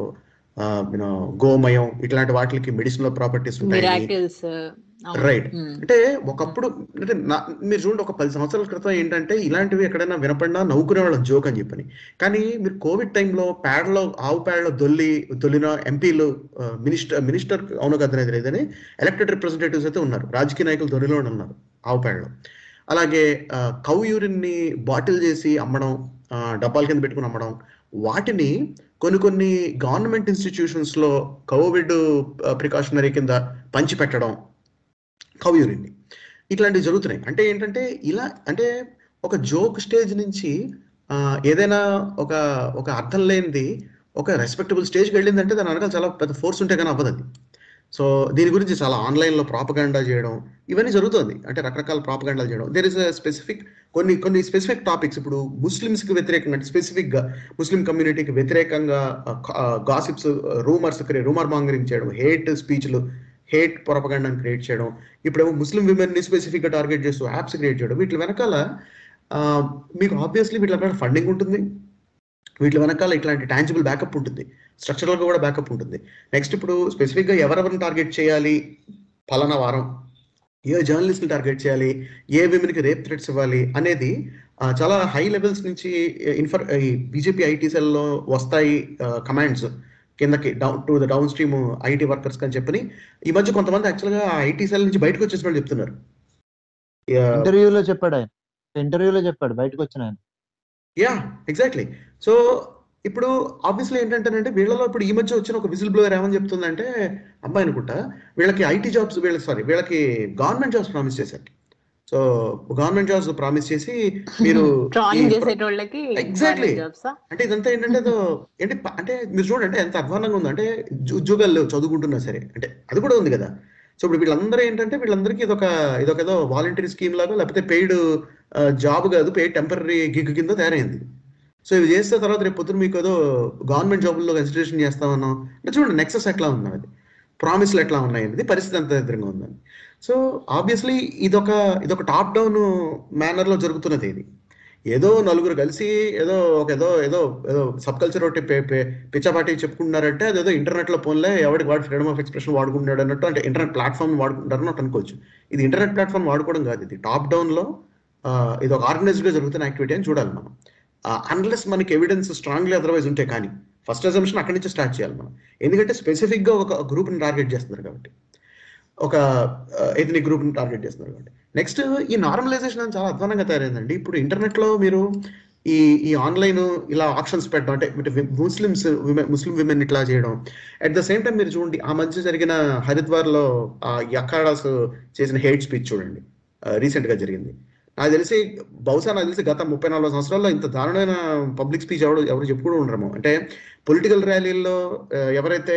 యూనో గోమయం ఇట్లాంటి వాటికి మెడిసినల్ ప్రాపర్టీస్ ఉంటాయి మిరాకిల్స్ Right. అంటే ఒకప్పుడు అంటే నా మీరు చూడండి ఒక పది సంవత్సరాల క్రితం ఏంటంటే ఇలాంటివి ఎక్కడైనా వినపడినా నవ్వుకునే వాళ్ళం జోక్ అని చెప్పని కానీ మీరు కోవిడ్ టైంలో పేడలో ఆవు పేడలో దొల్లి దొల్లిన ఎంపీలు మినిస్టర్ మినిస్టర్ అవును కదా అనేది లేదని ఎలక్టెడ్ రిప్రజెంటేటివ్స్ అయితే ఉన్నారు రాజకీయ నాయకులు ధోనిలో ఉన్నారు ఆవు పేడలో అలాగే కౌ యూరిన్ని బాటిల్ చేసి అమ్మడం ఆ, డబ్బాల కింద పెట్టుకుని అమ్మడం వాటిని కొన్ని కొన్ని గవర్నమెంట్ ఇన్స్టిట్యూషన్స్ లో కోవిడ్ ప్రికాషనరీ కింద పంచి పెట్టడం కౌ యూరిన్ని ఇట్లాంటివి జరుగుతున్నాయి అంటే ఏంటంటే ఇలా అంటే ఒక జోక్ స్టేజ్ నుంచి ఆ, ఏదైనా ఒక ఒక అర్థం లేనిది ఒక రెస్పెక్టబుల్ స్టేజ్కి వెళ్ళిందంటే దాని వెనకాల చాలా పెద్ద ఫోర్స్ ఉంటే కానీ అవ్వదు అది సో దీని గురించి చాలా ఆన్లైన్లో ప్రాపగాండా చేయడం ఇవన్నీ జరుగుతుంది అంటే రకరకాల ప్రాపగాండాలు చేయడం దేర్ ఇస్ స్పెసిఫిక్ కొన్ని కొన్ని స్పెసిఫిక్ టాపిక్స్ ఇప్పుడు ముస్లిమ్స్కి వ్యతిరేకంగా అంటే స్పెసిఫిక్గా ముస్లిం కమ్యూనిటీకి వ్యతిరేకంగా గాసిప్స్ రూమర్స్ రూమర్ మాంగరింగ్ చేయడం హేట్ స్పీచ్లు హేట్ పొరపగండాన్ని క్రియేట్ చేయడం ఇప్పుడేమో ముస్లిం విమెన్ని స్పెసిఫిక్గా టార్గెట్ చేస్తూ యాప్స్ క్రియేట్ చేయడం వీటి వెనకాల ఆ, మీకు ఆబ్వియస్లీ వీటి వెనకాల ఫండింగ్ ఉంటుంది వీటి వెనకాల ఇట్లాంటి టాంజిబుల్ బ్యాకప్ ఉంటుంది స్ట్రక్చరల్గా కూడా బ్యాకప్ ఉంటుంది నెక్స్ట్ ఇప్పుడు స్పెసిఫిక్గా ఎవరెవరిని టార్గెట్ చేయాలి పలానా వారం ఏ జర్నలిస్ట్ని టార్గెట్ చేయాలి ఏ విమెన్కి రేప్ థ్రెట్స్ ఇవ్వాలి అనేది ఆ, చాలా హై లెవెల్స్ నుంచి ఇన్ఫర్ ఈ బీజేపీ ఐటీ సెల్లో వస్తాయి కమాండ్స్ కిందకి down to the downstream IT workers అని చెప్పని ఈ మధ్య కొంతమంది యాక్చువల్గా ఐటీ సెల్ నుంచి బయటకు వచ్చేసిన వాళ్ళు చెప్తున్నారు యా, ఇంటర్వ్యూలో చెప్పాడు ఆయన ఇంటర్వ్యూలో చెప్పాడు బయటకు వచ్చిన ఆయన యా ఎగ్జాక్ట్లీ సో ఇప్పుడు ఆబ్వియస్లీ ఏంటంటేనంటే వీళ్ళలో ఇప్పుడు ఈ మధ్య వచ్చిన ఒక విజిల్ బ్లోయర్ ఏమని చెప్తుందంటే అబ్బాయి అనుకుంటా వీళ్ళకి ఐటీ జాబ్స్ వీళ్ళకి సారీ వీళ్ళకి గవర్నమెంట్ జాబ్స్ ప్రామిస్ చేశారు సో గవర్నమెంట్ జాబ్స్ ప్రామిస్ చేసి మీరు ట్రాలింగ్ ఈ- చేసేటోళ్ళకి Exactly. జాబ్స్ అంటే ఇదంతా ఏంటంటే ఏదో ఏంటి ప- అంటే మీరు చూడండి ఎంత అధ్వానంగా ఉంది అంటే ఉద్యోగాలు లేవు చదువుకుంటున్నా సరే అంటే అది కూడా ఉంది కదా సో ఇప్పుడు వీళ్ళందరూ ఏంటంటే వీళ్ళందరికీ ఇదొక ఇదొక ఏదో వాలంటరీ స్కీమ్ లాగా లేకపోతే పెయిడ్ జాబ్ కాదు పెయిడ్ టెంపరీ గిగ్ కింద తయారైంది సో ఇవి చేస్తే తర్వాత రేపు పొద్దున మీకు ఏదో గవర్నమెంట్ జాబుల్లో కన్సిడరేషన్ చేస్తామన్నాం అంటే చూడండి నెక్సెస్ ఎట్లా ఉంది అది ప్రామిస్లు ఎట్లా ఉన్నాయి అనేది పరిస్థితి ఎంత దరిద్రంగా ఉందని సో ఆబ్వియస్లీ ఇదొక ఇదొక టాప్ డౌన్ మేనర్లో జరుగుతున్నది ఇది ఏదో నలుగురు కలిసి ఏదో ఒక ఏదో ఏదో ఏదో సబ్ కల్చర్ ఒకటి పే- పే- పిచ్చాపాటి చెప్పుకుంటున్నారంటే అదేదో ఇంటర్నెట్ లో పోన్లే ఎవరికి వాడు ఫ్రీడమ్ ఆఫ్ ఎక్స్ప్రెషన్ వాడుకుంటున్నాడు అన్నట్టు అంటే ఇంటర్నెట్ ప్లాట్ఫామ్ వాడుకుంటారు అన్నట్టు అనుకోవచ్చు ఇది ఇంటర్నెట్ ప్లాట్ఫామ్ వాడుకోవడం కాదు ఇది టాప్ డౌన్ లో ఆ, ఇది ఒక ఆర్గనైజ్డ్ గా జరుగుతున్న యాక్టివిటీ అని చూడాలి మనం అన్లెస్ మనకి ఎవిడెన్స్ స్ట్రాంగ్లీ అదర్వైజ్ ఉంటే కానీ ఫస్ట్ అజంప్షన్ అక్కడి నుంచి స్టార్ట్ చేయాలి మనం ఎందుకంటే స్పెసిఫిక్ గా ఒక గ్రూప్ ని టార్గెట్ చేస్తున్నారు కాబట్టి ఒక ఎథనిక్ గ్రూప్ ని టార్గెట్ చేస్తున్నారు కాబట్టి నెక్స్ట్ ఈ నార్మలైజేషన్ అని చాలా అధ్వానంగా తయారైందండి ఇప్పుడు ఇంటర్నెట్ లో మీరు ఈ ఈ ఆన్లైన్ ఇలా ఆప్షన్స్ పెట్టడం అంటే ముస్లిమ్స్ ముస్లిం విమెన్ ఇట్లా చేయడం అట్ ద సేమ్ టైం మీరు చూడండి ఆ మధ్య జరిగిన హరిద్వార్ లో ఆ అఖాడాస్ చేసిన హేట్ స్పీచ్ చూడండి రీసెంట్ గా జరిగింది నాకు తెలిసి బహుశా నాకు తెలిసి గత ముప్పై నాలుగు సంవత్సరాల్లో ఇంత దారుణమైన పబ్లిక్ స్పీచ్ ఎవరు ఎవరు చెప్పుకుంటూ ఉండరేమో అంటే పొలిటికల్ ర్యాలీల్లో ఆ, ఎవరైతే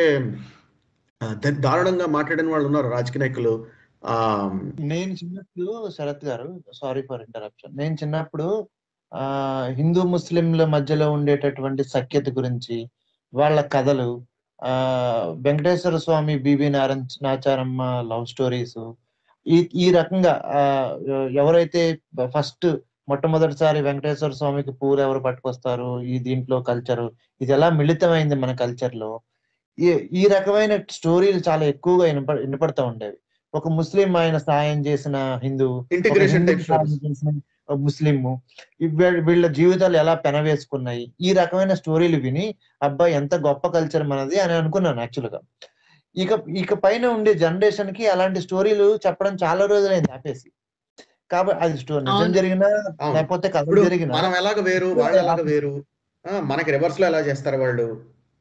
ఆ, ద- దారుణంగా మాట్లాడిన వాళ్ళు ఉన్నారు రాజకీయ నాయకులు ఆ నేను చిన్నప్పుడు శరత్ గారు సారీ ఫర్ ఇంటరప్షన్ నేను చిన్నప్పుడు ఆ హిందూ ముస్లింల మధ్యలో ఉండేటటువంటి సఖ్యత గురించి వాళ్ళ కథలు ఆ వెంకటేశ్వర స్వామి బీబీ నారాయణ నాచారమ్మ లవ్ స్టోరీస్ ఈ ఈ రకంగా ఆ ఎవరైతే ఫస్ట్ మొట్టమొదటిసారి వెంకటేశ్వర స్వామికి పూలు ఎవరు పట్టుకొస్తారు ఈ దీంట్లో కల్చర్ ఇది ఎలా మిళితమైంది మన కల్చర్ లో ఈ ఈ రకమైన స్టోరీలు చాలా ఎక్కువగా వినప వినపడతా ఉండేవి ఒక ముస్లిం ఆయన సాయం చేసిన హిందూ ఒక ఇంటిగ్రేషన్ హిందూ టైప్ సాయం చేసిన ముస్లిం వీళ్ళ జీవితాలు ఎలా పెనవేసుకున్నాయి ఈ రకమైన స్టోరీలు విని అబ్బా ఎంత గొప్ప కల్చర్ మనది అని అనుకున్నాను యాక్చువల్ గా ఇక ఇక పైన ఉండే జనరేషన్ కి అలాంటి స్టోరీలు చెప్పడం చాలా రోజులైంది ఆపేసి కాబట్టి అది స్టో నిజం అవును. జరిగినా అవును. లేకపోతే కథ ఇప్పుడు జరిగినా మనం ఎలాగ వేరు వాళ్ళు ఎలాగ వేరు ఆ, మనకి రివర్స్ లో ఎలా చేస్తారు వాళ్ళు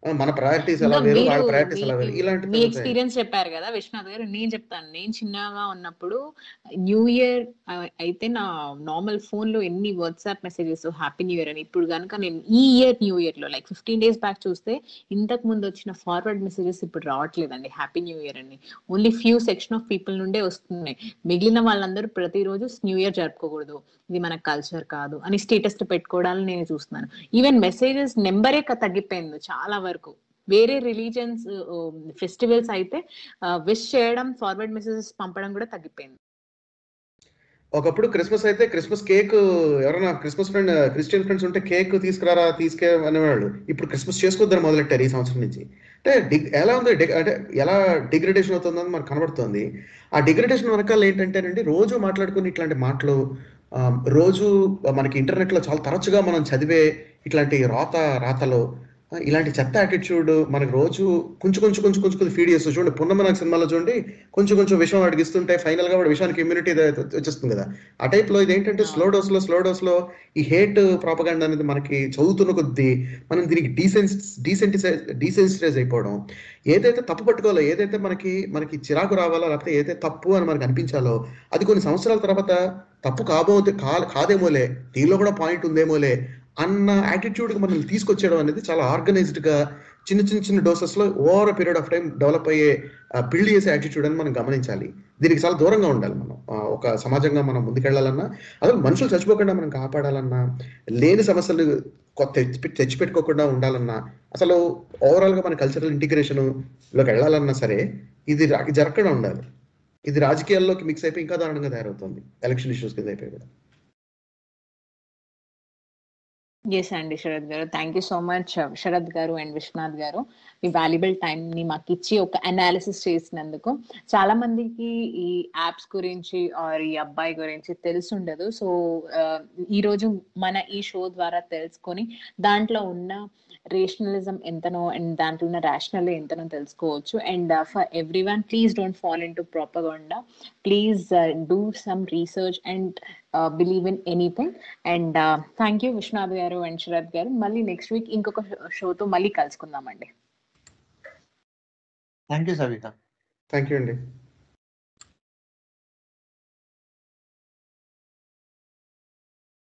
ఆ, మన ప్రయారిటీస్ ఎలా నా- వేరు మీరు వాళ్ళ ప్రయారిటీస్ ఎలా మీ- వేరు ఇలాంటి మీ ఎక్స్పీరియన్స్ చెప్పారు కదా విశ్వనాథ్ గారు నేను చెప్తాను నేను చిన్నగా ఉన్నప్పుడు న్యూ ఇయర్ అయితే నా నార్మల్ ఫోన్ లో ఎన్ని WhatsApp messages happy new year అని ఇప్పుడు కనుక నేను ఈ ఇయర్ న్యూ ఇయర్ లో లైక్ ఫిఫ్టీన్ డేస్ బ్యాక్ చూస్తే ఇంతకు ముందు వచ్చిన ఫార్వర్డ్ మెసేజెస్ ఇప్పుడు రావట్లేదండి హ్యాపీ న్యూ ఇయర్ అని only few section of people నుండే వస్తున్నాయి మిగిలిన వాళ్ళందరూ ప్రతిరోజు న్యూ ఇయర్ జరుపుకోకూడదు ఇది మన కల్చర్ కాదు అని స్టేటస్ పెట్టుకోవడాలని నేను చూస్తున్నాను ఈవెన్ మెసేజెస్ నెంబరే తగ్గిపోయింది చాలా వరకు వేరే రిలీజన్స్ ఫెస్టివల్స్ అయితే విష్ చేయడం ఫార్వర్డ్ మెసేజెస్ పంపడం కూడా తగ్గిపోయింది ఒకప్పుడు క్రిస్మస్ అయితే క్రిస్మస్ కేక్ ఎవరైనా క్రిస్మస్ ఫ్రెండ్ క్రిస్టియన్ ఫ్రెండ్స్ ఉంటే కేక్ తీసుకురారా తీసుకే అనేవాళ్ళు ఇప్పుడు క్రిస్మస్ చేసుకోవద్దని మొదలెట్టారు ఈ సంవత్సరం నుంచి అంటే డిగ్ ఎలా ఉంది డిగ్- అంటే ఎలా డిగ్రేడేషన్ అవుతుందని మనకు కనబడుతుంది ఆ డిగ్రేడేషన్ వెనకాల ఏంటంటేనండి రోజు మాట్లాడుకుని ఇట్లాంటి మాటలు ఆ, రోజు మనకి ఇంటర్నెట్లో చాలా తరచుగా మనం చదివే ఇట్లాంటి రాత రాతలు ఆ, ఇలాంటి చెత్త యాటిట్యూడ్ మనకు రోజు కొంచెం కొంచెం కొంచెం కొంచెం కొంచెం ఫీడ్ చేస్తూ చూడండి పున్నమ నాకు సినిమాలో చూడండి కొంచెం కొంచెం విషయం వాడికి ఇస్తుంటే ఫైనల్ గా వాడి విషయానికి ఇమ్యూనిటీ వచ్చేస్తుంది కదా ఆ టైప్ లో ఇది ఏంటంటే స్లో డోస్ లో స్లో డోస్ లో ఈ హేట్ ప్రాపగండా అనేది మనకి చదువుతున్న కొద్దీ మనం దీనికి డీసెన్స్ డీసెంటిసైజ్ డీసెన్సిటైజ్ అయిపోవడం ఏదైతే తప్పు పట్టుకోవాలో ఏదైతే మనకి మనకి చిరాకు రావాలో లేకపోతే ఏదైతే తప్పు అని మనకు అనిపించాలో అది కొన్ని సంవత్సరాల తర్వాత తప్పు కాబోతే కా కాదేమోలే దీనిలో కూడా పాయింట్ ఉందేమోలే అన్న యాటిట్యూడ్ మనం తీసుకొచ్చేయడం అనేది చాలా ఆర్గనైజ్డ్ గా చిన్న చిన్న చిన్న డోసెస్ లో over period of time develop అయ్యే బిల్డ్ చేసే యాటిట్యూడ్ అని మనం గమనించాలి దీనికి చాలా దూరంగా ఉండాలి మనం ఆ, ఒక సమాజంగా మనం ముందుకెళ్లాలన్నా అసలు మనుషులు చచ్చిపోకుండా మనం కాపాడాలన్నా లేని సమస్యలు కొత్త తెచ్చి తెచ్చిపెట్టుకోకుండా ఉండాలన్నా అసలు ఓవరాల్ గా మన కల్చరల్ ఇంటిగ్రేషన్ లోకి వెళ్ళాలన్నా సరే ఇది రా- జరగకుండా ఉండాలి ఇది రాజకీయాల్లోకి మిక్స్ అయిపోయి ఇంకా దారుణంగా తయారవుతుంది ఎలక్షన్ ఇష్యూస్ కింద అయిపోయి కూడా ఎస్ అండి Sharath garu thank you so much Sharath garu and Vishwanath గారు మీ వాల్యుబుల్ టైం ని మాకు ఇచ్చి ఒక అనాలిసిస్ చేసినందుకు చాలా మందికి ఈ యాప్స్ గురించి ఆర్ ఈ అబ్బాయి గురించి తెలుసుండదు సో ఈ రోజు మన ఈ షో ద్వారా తెలుసుకొని దాంట్లో ఉన్న రేషనలిజం ఎంతనో అండ్ దాంట్లో ఉన్న ర్యాషనల్ ఎంతనో తెలుసుకోవచ్చు and for everyone please don't fall into propaganda please do some research and believe in anything and thank you Viswanath garu and Sarath గారు మళ్ళీ నెక్స్ట్ వీక్ ఇంకొక షోతో మళ్ళీ కలుసుకుందామండి thank you Savitha thank you అండి